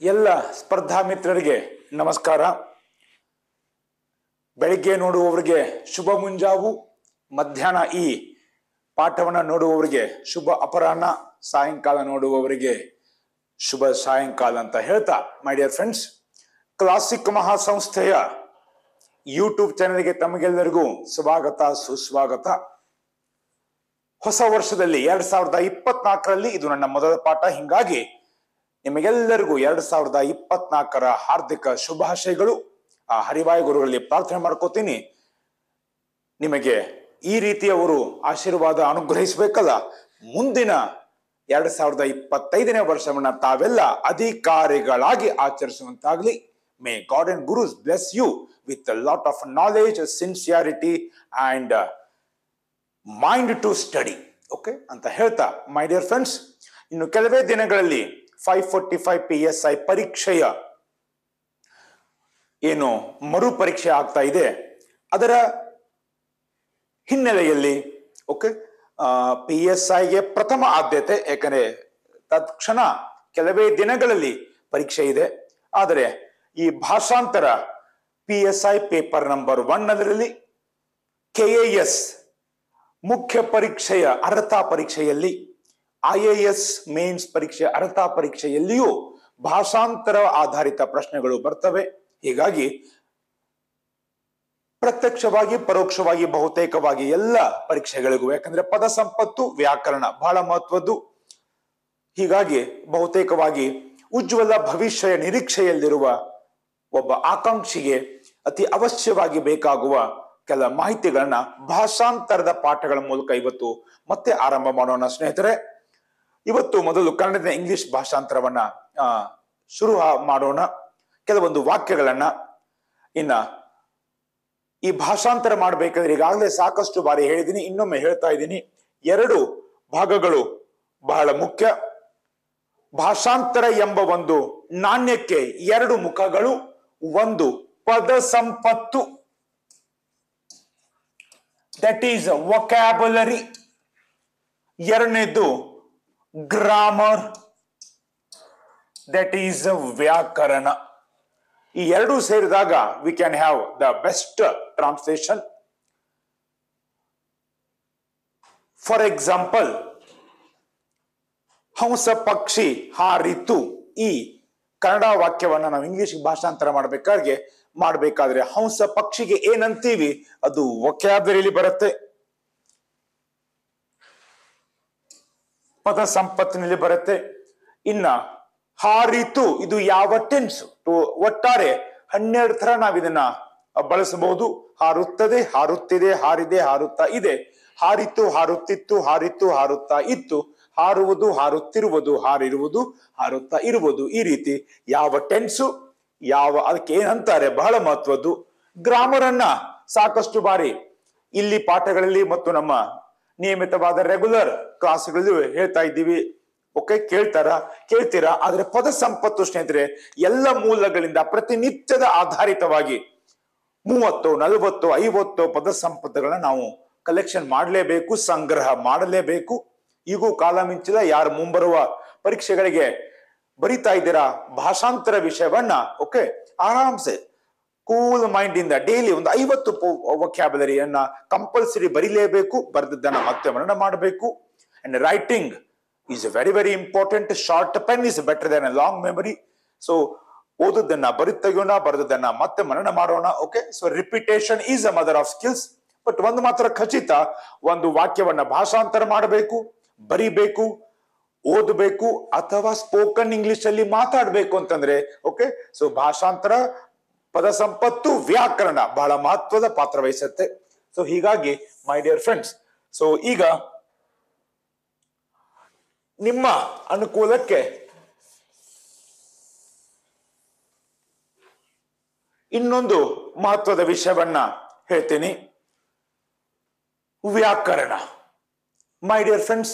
ಎಲ್ಲ ಸ್ಪರ್ಧಾ ಮಿತ್ರರಿಗೆ ನಮಸ್ಕಾರ ಬೆಳಿಗ್ಗೆ ನೋಡುವವರಿಗೆ ಶುಭ ಮುಂಜಾವು ಮಧ್ಯಾಹ್ನ ಈ ಪಾಠವನ್ನ ನೋಡುವವರಿಗೆ ಶುಭ ಅಪರಾಹ್ನ ಸಾಯಂಕಾಲ ನೋಡುವವರಿಗೆ ಶುಭ ಸಾಯಂಕಾಲ ಅಂತ ಹೇಳ್ತಾ ಮೈ ಡಿಯರ್ ಫ್ರೆಂಡ್ಸ್ ಕ್ಲಾಸಿಕ್ ಮಹಾಸಂಸ್ಥೆಯ ಯೂಟ್ಯೂಬ್ ಚಾನೆಲ್ಗೆ ತಮಗೆಲ್ಲರಿಗೂ ಸ್ವಾಗತ ಸುಸ್ವಾಗತ ಹೊಸ ವರ್ಷದಲ್ಲಿ ಎರಡ್ ಸಾವಿರದ ಇಪ್ಪತ್ನಾಲ್ಕರಲ್ಲಿ ಇದು ನನ್ನ ಮೊದಲ ಪಾಠ ಹಿಂಗಾಗಿ ನಿಮಗೆಲ್ಲರಿಗೂ ಎರಡ್ ಸಾವಿರದ ಇಪ್ಪತ್ನಾಲ್ಕರ ಹಾರ್ದಿಕ ಶುಭಾಶಯಗಳು ಆ ಹರಿವಾಯು ಗುರುಗಳಲ್ಲಿ ಪ್ರಾರ್ಥನೆ ಮಾಡ್ಕೋತೀನಿ ನಿಮಗೆ ಈ ರೀತಿಯವರು ಆಶೀರ್ವಾದ ಅನುಗ್ರಹಿಸಬೇಕಲ್ಲ ಮುಂದಿನ ಎರಡ್ ಸಾವಿರದ ಇಪ್ಪತ್ತೈದನೇ ವರ್ಷವನ್ನ ತಾವೆಲ್ಲ ಅಧಿಕಾರಿಗಳಾಗಿ ಆಚರಿಸುವಂತಾಗ್ಲಿ may God and gurus bless you with lot of knowledge sincerity and mind to study okay ಅಂತ ಹೇಳ್ತಾ ಮೈ ಡಿಯರ್ ಫ್ರೆಂಡ್ಸ್ ಇನ್ನು ಕೆಲವೇ ದಿನಗಳಲ್ಲಿ five forty five P S I ಪರೀಕ್ಷೆಯ ಏನು ಮರು ಪರೀಕ್ಷೆ ಆಗ್ತಾ ಇದೆ ಅದರ ಹಿನ್ನೆಲೆಯಲ್ಲಿ ಓಕೆ ಪಿ ಎಸ್ ಐಗೆ ಪ್ರಥಮ ಆದ್ಯತೆ ಯಾಕಂದ್ರೆ ತತ್ಕ್ಷಣ ಕೆಲವೇ ದಿನಗಳಲ್ಲಿ ಪರೀಕ್ಷೆ ಇದೆ ಆದರೆ ಈ ಭಾಷಾಂತರ P S I paper number one ಅದರಲ್ಲಿ ಕೆ ಎಸ್ ಮುಖ್ಯ ಪರೀಕ್ಷೆಯ ಅರ್ಹತಾ ಪರೀಕ್ಷೆಯಲ್ಲಿ ಐ ಎ ಎಸ್ ಮೇನ್ಸ್ ಪರೀಕ್ಷೆ ಅರ್ಹತಾ ಪರೀಕ್ಷೆಯಲ್ಲಿಯೂ ಭಾಷಾಂತರ ಆಧಾರಿತ ಪ್ರಶ್ನೆಗಳು ಬರ್ತವೆ ಹೀಗಾಗಿ ಪ್ರತ್ಯಕ್ಷವಾಗಿ ಪರೋಕ್ಷವಾಗಿ ಬಹುತೇಕವಾಗಿ ಎಲ್ಲ ಪರೀಕ್ಷೆಗಳಿಗೂ ಯಾಕಂದ್ರೆ ಪದ ಸಂಪತ್ತು ವ್ಯಾಕರಣ ಬಹಳ ಮಹತ್ವದ್ದು ಹೀಗಾಗಿ ಬಹುತೇಕವಾಗಿ ಉಜ್ವಲ ಭವಿಷ್ಯ ನಿರೀಕ್ಷೆಯಲ್ಲಿರುವ ಒಬ್ಬ ಆಕಾಂಕ್ಷಿಗೆ ಅತಿ ಅವಶ್ಯವಾಗಿ ಬೇಕಾಗುವ ಕೆಲ ಮಾಹಿತಿಗಳನ್ನ ಭಾಷಾಂತರದ ಪಾಠಗಳ ಮೂಲಕ ಇವತ್ತು ಮತ್ತೆ ಆರಂಭ ಮಾಡೋಣ ಸ್ನೇಹಿತರೆ ಇವತ್ತು ಮೊದಲು ಕನ್ನಡದ ಇಂಗ್ಲಿಷ್ ಭಾಷಾಂತರವನ್ನ ಆ ಶುರು ಮಾಡೋಣ ಕೆಲವೊಂದು ವಾಕ್ಯಗಳನ್ನ ಇನ್ನ ಈ ಭಾಷಾಂತರ ಮಾಡ್ಬೇಕಾದ್ರೆ ಈಗಾಗಲೇ ಸಾಕಷ್ಟು ಬಾರಿ ಹೇಳಿದ್ದೀನಿ ಇನ್ನೊಮ್ಮೆ ಹೇಳ್ತಾ ಇದ್ದೀನಿ ಎರಡು ಭಾಗಗಳು ಬಹಳ ಮುಖ್ಯ ಭಾಷಾಂತರ ಎಂಬ ಒಂದು ನಾಣ್ಯಕ್ಕೆ ಎರಡು ಮುಖಗಳು ಒಂದು ಪದ ಸಂಪತ್ತು ದಟ್ ಈಸ್ ವೊಕ್ಯಾಬುಲರಿ ಎರಡನೇದು ಗ್ರಾಮರ್ ದಟ್ ಈಸ್ ವ್ಯಾಕರಣ ಈ ಎರಡು ಸೇರಿದಾಗ we can have the best translation for example ಹಂಸ ಪಕ್ಷಿ ಹಾರಿತು ಈ ಕನ್ನಡ ವಾಕ್ಯವನ್ನ ನಾವು ಇಂಗ್ಲಿಷ್ ಭಾಷಾಂತರ ಮಾಡ್ಬೇಕಾದ್ರೆ ಮಾಡ್ಬೇಕಾದ್ರೆ ಹಂಸ ಪಕ್ಷಿಗೆ ಏನಂತೀವಿ ಅದು ವೊಕ್ಯಾಬರಿಲಿ ಬರುತ್ತೆ ಪದ ಸಂಪತ್ತಿನಲ್ಲಿ ಬರುತ್ತೆ ಇನ್ನ ಹಾರಿತು ಇದು ಯಾವ ಟೆನ್ಸ್ ಒಟ್ಟಾರೆ ಹನ್ನೆರಡು ತರ ನಾವ್ ಇದನ್ನ ಬಳಸಬಹುದು ಹಾರುತ್ತದೆ ಹಾರುತ್ತಿದೆ ಹಾರಿದೆ ಹಾರುತ್ತಾ ಇದೆ ಹಾರಿತು ಹಾರುತ್ತಿತ್ತು ಹಾರಿತು ಹಾರುತ್ತಾ ಇತ್ತು ಹಾರುವುದು ಹಾರುತ್ತಿರುವುದು ಹಾರಿರುವುದು ಹಾರುತ್ತಾ ಇರುವುದು ಈ ರೀತಿ ಯಾವ ಟೆನ್ಸು ಯಾವ ಅದಕ್ಕೆ ಏನಂತಾರೆ ಬಹಳ ಮಹತ್ವದ್ದು ಗ್ರಾಮರ್ ಅನ್ನ ಸಾಕಷ್ಟು ಬಾರಿ ಇಲ್ಲಿ ಪಾಠಗಳಲ್ಲಿ ಮತ್ತು ನಮ್ಮ ನಿಯಮಿತವಾದ ರೆಗ್ಯುಲರ್ ಕ್ಲಾಸ್ಗಳಲ್ಲಿ ಹೇಳ್ತಾ ಇದ್ದೀವಿ ಓಕೆ ಕೇಳ್ತಾರ ಕೇಳ್ತೀರಾ ಆದ್ರೆ ಪದ ಸಂಪತ್ತು ಸ್ನೇಹಿತರೆ ಎಲ್ಲ ಮೂಲಗಳಿಂದ ಪ್ರತಿನಿತ್ಯದ ಆಧಾರಿತವಾಗಿ ಮೂವತ್ತು ನಲವತ್ತು ಐವತ್ತು ಪದ ಸಂಪತ್ತುಗಳನ್ನ ನಾವು ಕಲೆಕ್ಷನ್ ಮಾಡಲೇಬೇಕು ಸಂಗ್ರಹ ಮಾಡಲೇಬೇಕು ಈಗೂ ಕಾಲ ಮಿಂಚಿದ ಯಾರು ಮುಂಬರುವ ಪರೀಕ್ಷೆಗಳಿಗೆ ಬರಿತಾ ಇದ್ದೀರಾ ಭಾಷಾಂತರ ವಿಷಯವನ್ನ ಓಕೆ ಆರಾಮ್ಸೆ ಕೂಲ್ ಮೈಂಡ್ ಇಂದ ಡೈಲಿ ಒಂದು ಐವತ್ತು ವೊಕ್ಯಾಬುಲರಿಯನ್ನ ಕಂಪಲ್ಸರಿ ಬರಿಲೇಬೇಕು ಬರೆದದ್ದನ್ನ ಮತ್ತೆ ಮರಣ ಮಾಡಬೇಕು and writing is very very important short pen is better than a long memory so ಓದದ್ದನ್ನ ಬರಿ ತೆಗೋಣ ಬರೆದದ್ದನ್ನ ಮತ್ತೆ ಮರಣ ಮಾಡೋಣ okay so repetition is a mother of skills but ಒಂದು ಮಾತ್ರ ಖಚಿತ ಒಂದು ವಾಕ್ಯವನ್ನ ಭಾಷಾಂತರ ಮಾಡಬೇಕು ಬರಿಬೇಕು ಓದಬೇಕು ಅಥವಾ ಸ್ಪೋಕನ್ ಇಂಗ್ಲಿಷ್ ಅಲ್ಲಿ ಮಾತಾಡಬೇಕು ಅಂತಂದ್ರೆ ಓಕೆ ಸೊ ಭಾಷಾಂತರ ಪದ ಸಂಪತ್ತು ವ್ಯಾಕರಣ ಬಹಳ ಮಹತ್ವದ ಪಾತ್ರ ವಹಿಸುತ್ತೆ ಸೊ ಹೀಗಾಗಿ ಮೈ ಡಿಯರ್ ಫ್ರೆಂಡ್ಸ್ ಸೊ ಈಗ ನಿಮ್ಮ ಅನುಕೂಲಕ್ಕೆ ಇನ್ನೊಂದು ಮಹತ್ವದ ವಿಷಯವನ್ನ ಹೇಳ್ತೀನಿ ವ್ಯಾಕರಣ ಮೈ ಡಿಯರ್ ಫ್ರೆಂಡ್ಸ್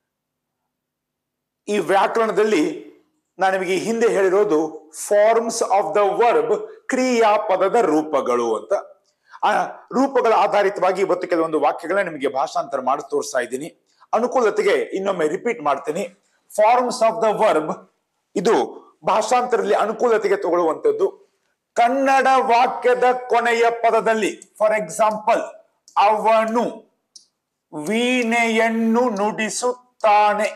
ಈ ವ್ಯಾಕರಣದಲ್ಲಿ ನಾನು ನಿಮಗೆ ಹಿಂದೆ ಹೇಳಿರೋದು ಫಾರ್ಮ್ಸ್ ಆಫ್ ದ ವರ್ಬ್ ಕ್ರಿಯಾಪದದ ರೂಪಗಳು ಅಂತ ಆ ರೂಪಗಳ ಆಧಾರಿತವಾಗಿ ಇವತ್ತು ಕೆಲವೊಂದು ವಾಕ್ಯಗಳನ್ನ ನಿಮಗೆ ಭಾಷಾಂತರ ಮಾಡಿ ತೋರಿಸ್ತಾ ಇದ್ದೀನಿ ಅನುಕೂಲತೆಗೆ ಇನ್ನೊಮ್ಮೆ ರಿಪೀಟ್ ಮಾಡ್ತೀನಿ ಫಾರ್ಮ್ಸ್ ಆಫ್ ದ ವರ್ಬ್ ಇದು ಭಾಷಾಂತರದಲ್ಲಿ ಅನುಕೂಲತೆಗೆ ತಗೊಳ್ಳುವಂಥದ್ದು ಕನ್ನಡ ವಾಕ್ಯದ ಕೊನೆಯ ಪದದಲ್ಲಿ ಫಾರ್ ಎಕ್ಸಾಂಪಲ್ ಅವನು ವೀಣೆಯನ್ನು ನುಡಿಸುತ್ತಾನೆ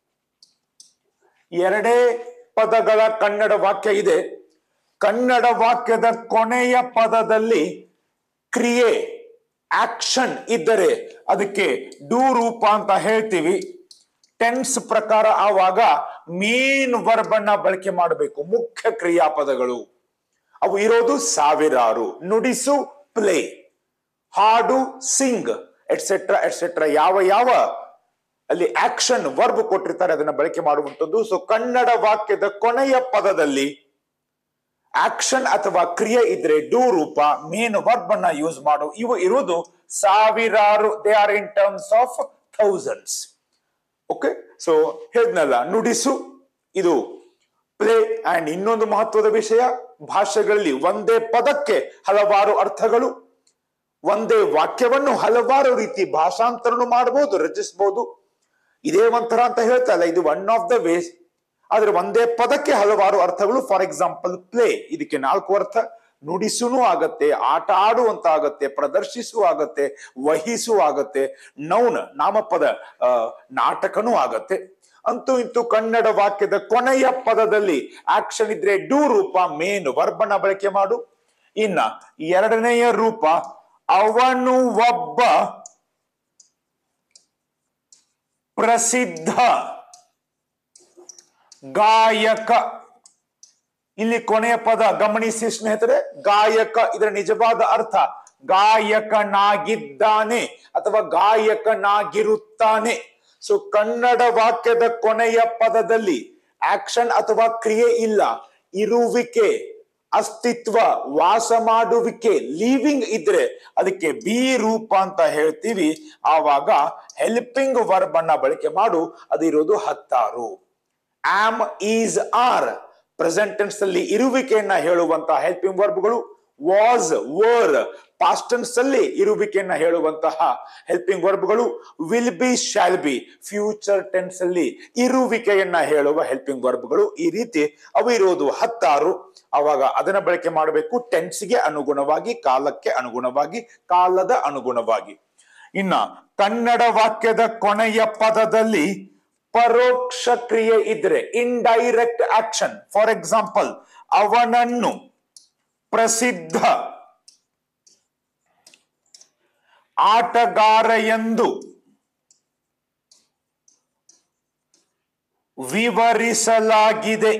ಎರಡೇ ಪದಗಳ ಕನ್ನಡ ವಾಕ್ಯ ಇದೆ ಕನ್ನಡ ವಾಕ್ಯದ ಕೊನೆಯ ಪದದಲ್ಲಿ ಕ್ರಿಯೆ ಆಕ್ಷನ್ ಇದ್ದರೆ ಅದಕ್ಕೆ ಡೂ ರೂಪ ಅಂತ ಹೇಳ್ತೀವಿ ಟೆನ್ಸ್ ಪ್ರಕಾರ ಆವಾಗ ಮೇನ್ ವರ್ಬ್ ಅನ್ನ ಬಳಕೆ ಮಾಡಬೇಕು ಮುಖ್ಯ ಕ್ರಿಯಾಪದಗಳು ಅವು ಇರೋದು ಸಾವಿರಾರು ನುಡಿಸು ಪ್ಲೇ ಹಾಡು ಸಿಂಗ್ ಎಟ್ಸೆಟ್ರಾ ಎಟ್ಸೆಟ್ರಾ ಯಾವ ಯಾವ ಅಲ್ಲಿ ಆಕ್ಷನ್ ವರ್ಬ್ ಕೊಟ್ಟಿರ್ತಾರೆ ಅದನ್ನ ಬಳಕೆ ಮಾಡುವಂಥದ್ದು ಸೊ ಕನ್ನಡ ವಾಕ್ಯದ ಕೊನೆಯ ಪದದಲ್ಲಿ ಆಕ್ಷನ್ ಅಥವಾ ಕ್ರಿಯೆ ಇದ್ರೆ ಡೂ ರೂಪ ಮೇನ್ ವರ್ಬ್ ಅನ್ನ ಯೂಸ್ ಮಾಡು ಇವು ಇರುವುದು ಸಾವಿರಾರು they are in terms of thousands okay so ಹೇಳಿದ್ನಲ್ಲ ನುಡಿಸು ಇದು ಪ್ಲೇ ಅಂಡ್ ಇನ್ನೊಂದು ಮಹತ್ವದ ವಿಷಯ ಭಾಷೆಗಳಲ್ಲಿ ಒಂದೇ ಪದಕ್ಕೆ ಹಲವಾರು ಅರ್ಥಗಳು ಒಂದೇ ವಾಕ್ಯವನ್ನು ಹಲವಾರು ರೀತಿ ಭಾಷಾಂತರನು ಮಾಡಬಹುದು ರಚಿಸಬಹುದು ಇದೇ ಒಂಥರ ಅಂತ ಹೇಳ್ತಲ್ಲ ಇದು ಒನ್ ಆಫ್ ದ ವೇಸ್ ಆದ್ರೆ ಒಂದೇ ಪದಕ್ಕೆ ಹಲವಾರು ಅರ್ಥಗಳು ಫಾರ್ ಎಕ್ಸಾಂಪಲ್ ಪ್ಲೇ ಇದಕ್ಕೆ ನಾಲ್ಕು ಅರ್ಥ ನುಡಿಸುನು ಆಗತ್ತೆ ಆಟ ಆಡುವಂತ ಆಗತ್ತೆ ಪ್ರದರ್ಶಿಸು ಆಗತ್ತೆ ವಹಿಸು ಆಗತ್ತೆ ನೌನ್ ನಾಮಪದ ಆ, ನಾಟಕನೂ ಆಗತ್ತೆ ಅಂತೂ ಇಂತೂ ಕನ್ನಡ ವಾಕ್ಯದ ಕೊನೆಯ ಪದದಲ್ಲಿ ಆಕ್ಷನ್ ಇದ್ರೆ ಡೂ ರೂಪ ಮೇನ್ ವರ್ಬನ ಬಳಕೆ ಮಾಡು ಇನ್ನ ಎರಡನೆಯ ರೂಪ ಅವನು ಒಬ್ಬ ಪ್ರಸಿದ್ಧ ಗಾಯಕ ಇಲ್ಲಿ ಕೊನೆಯ ಪದ ಗಮನಿಸಿ ಸ್ನೇಹಿತರೆ ಗಾಯಕ ಇದರ ನಿಜವಾದ ಅರ್ಥ ಗಾಯಕನಾಗಿದ್ದಾನೆ ಅಥವಾ ಗಾಯಕನಾಗಿರುತ್ತಾನೆ ಸೊ ಕನ್ನಡ ವಾಕ್ಯದ ಕೊನೆಯ ಪದದಲ್ಲಿ ಆಕ್ಷನ್ ಅಥವಾ ಕ್ರಿಯೆ ಇಲ್ಲ ಇರುವಿಕೆ ಅಸ್ತಿತ್ವ ವಾಸ ಮಾಡುವಿಕೆ ಲೀವಿಂಗ್ ಇದ್ರೆ ಅದಕ್ಕೆ ಬಿ ರೂಪ ಅಂತ ಹೇಳ್ತೀವಿ ಆವಾಗ ಹೆಲ್ಪಿಂಗ್ ವರ್ಬ್ ಅನ್ನ ಬಳಕೆ ಮಾಡು ಅದಿರೋದು ಹತ್ತಾರು am is are present tense ಅಲ್ಲಿ ಇರುವಿಕೆಯನ್ನ ಹೇಳುವಂತಹ ಹೆಲ್ಪಿಂಗ್ ವರ್ಬ್ಗಳು ವಾಸ್ ವರ್ ಪಾಸ್ಟ್ ಟೆನ್ಸ್ ಅಲ್ಲಿ ಇರುವಿಕೆಯನ್ನ ಹೇಳುವಂತಹ ಹೆಲ್ಪಿಂಗ್ ವರ್ಬ್ಗಳು will be shall be future tense ಅಲ್ಲಿ ಇರುವಿಕೆಯನ್ನ ಹೇಳುವ ಹೆಲ್ಪಿಂಗ್ ವರ್ಬ್ಗಳು ಈ ರೀತಿ ಅವು ಇರೋದು ಹತ್ತಾರು ಅವಾಗ ಅದನ್ನ ಬಳಕೆ ಮಾಡಬೇಕು ಟೆನ್ಸ್ಗೆ ಅನುಗುಣವಾಗಿ ಕಾಲಕ್ಕೆ ಅನುಗುಣವಾಗಿ ಕಾಲದ ಅನುಗುಣವಾಗಿ ಇನ್ನ ಕನ್ನಡ ವಾಕ್ಯದ ಕೊನೆಯ ಪದದಲ್ಲಿ ಪರೋಕ್ಷ ಕ್ರಿಯೆ ಇದ್ರೆ ಇಂಡೈರೆಕ್ಟ್ ಆಕ್ಷನ್ ಫಾರ್ ಎಕ್ಸಾಂಪಲ್ ಅವನನ್ನು ಪ್ರಸಿದ್ಧ ಆಟಗಾರ ಎಂದು ವಿವರಿಸಲಾಗಿದೆ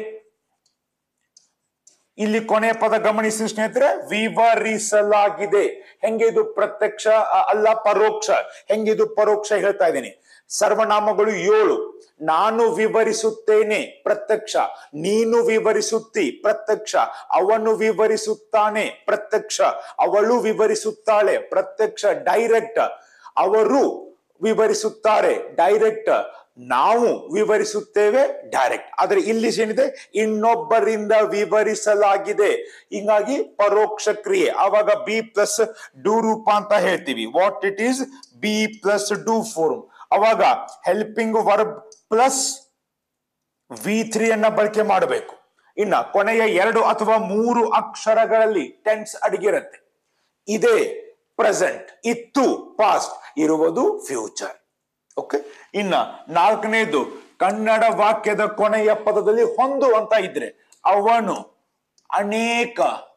ಇಲ್ಲಿ ಕೊನೆಯ ಪದ ಗಮನಿಸಿ ಸ್ನೇಹಿತರೆ ವಿವರಿಸಲಾಗಿದೆ ಹೆಂಗೆ ಇದು ಪ್ರತ್ಯಕ್ಷ ಅ- ಅಲ್ಲ ಪರೋಕ್ಷ ಹೆಂಗಿದು ಪರೋಕ್ಷ ಹೇಳ್ತಾ ಇದ್ದೀನಿ ಸರ್ವನಾಮಗಳು ಏಳು ನಾನು ವಿವರಿಸುತ್ತೇನೆ ಪ್ರತ್ಯಕ್ಷ ನೀನು ವಿವರಿಸುತ್ತಿ ಪ್ರತ್ಯಕ್ಷ ಅವನು ವಿವರಿಸುತ್ತಾನೆ ಪ್ರತ್ಯಕ್ಷ ಅವಳು ವಿವರಿಸುತ್ತಾಳೆ ಪ್ರತ್ಯಕ್ಷ ಡೈರೆಕ್ಟ್ ಅವರು ವಿವರಿಸುತ್ತಾರೆ ಡೈರೆಕ್ಟ್ ನಾವು ವಿವರಿಸುತ್ತೇವೆ ಡೈರೆಕ್ಟ್ ಆದ್ರೆ ಇಲ್ಲಿ ಏನಿದೆ ಇನ್ನೊಬ್ಬರಿಂದ ವಿವರಿಸಲಾಗಿದೆ ಹಿಂಗಾಗಿ ಪರೋಕ್ಷ ಕ್ರಿಯೆ ಆವಾಗ ಬಿ ಪ್ಲಸ್ ಡೂ ರೂಪ ಅಂತ ಹೇಳ್ತೀವಿ what it is be plus do form ಅವಾಗ helping verb plus V three ಅನ್ನ ಬಳಕೆ ಮಾಡಬೇಕು ಇನ್ನ ಕೊನೆಯ ಎರಡು ಅಥವಾ ಮೂರು ಅಕ್ಷರಗಳಲ್ಲಿ ಟೆನ್ಸ್ ಅಡಗಿರುತ್ತೆ ಇದೇ ಪ್ರೆಸೆಂಟ್ ಇತ್ತು ಪಾಸ್ಟ್ ಇರುವುದು ಫ್ಯೂಚರ್ ಓಕೆ ಇನ್ನ ನಾಲ್ಕನೇದು ಕನ್ನಡ ವಾಕ್ಯದ ಕೊನೆಯ ಪದದಲ್ಲಿ ಹೊಂದು ಅಂತ ಇದ್ರೆ ಅವನು ಅನೇಕ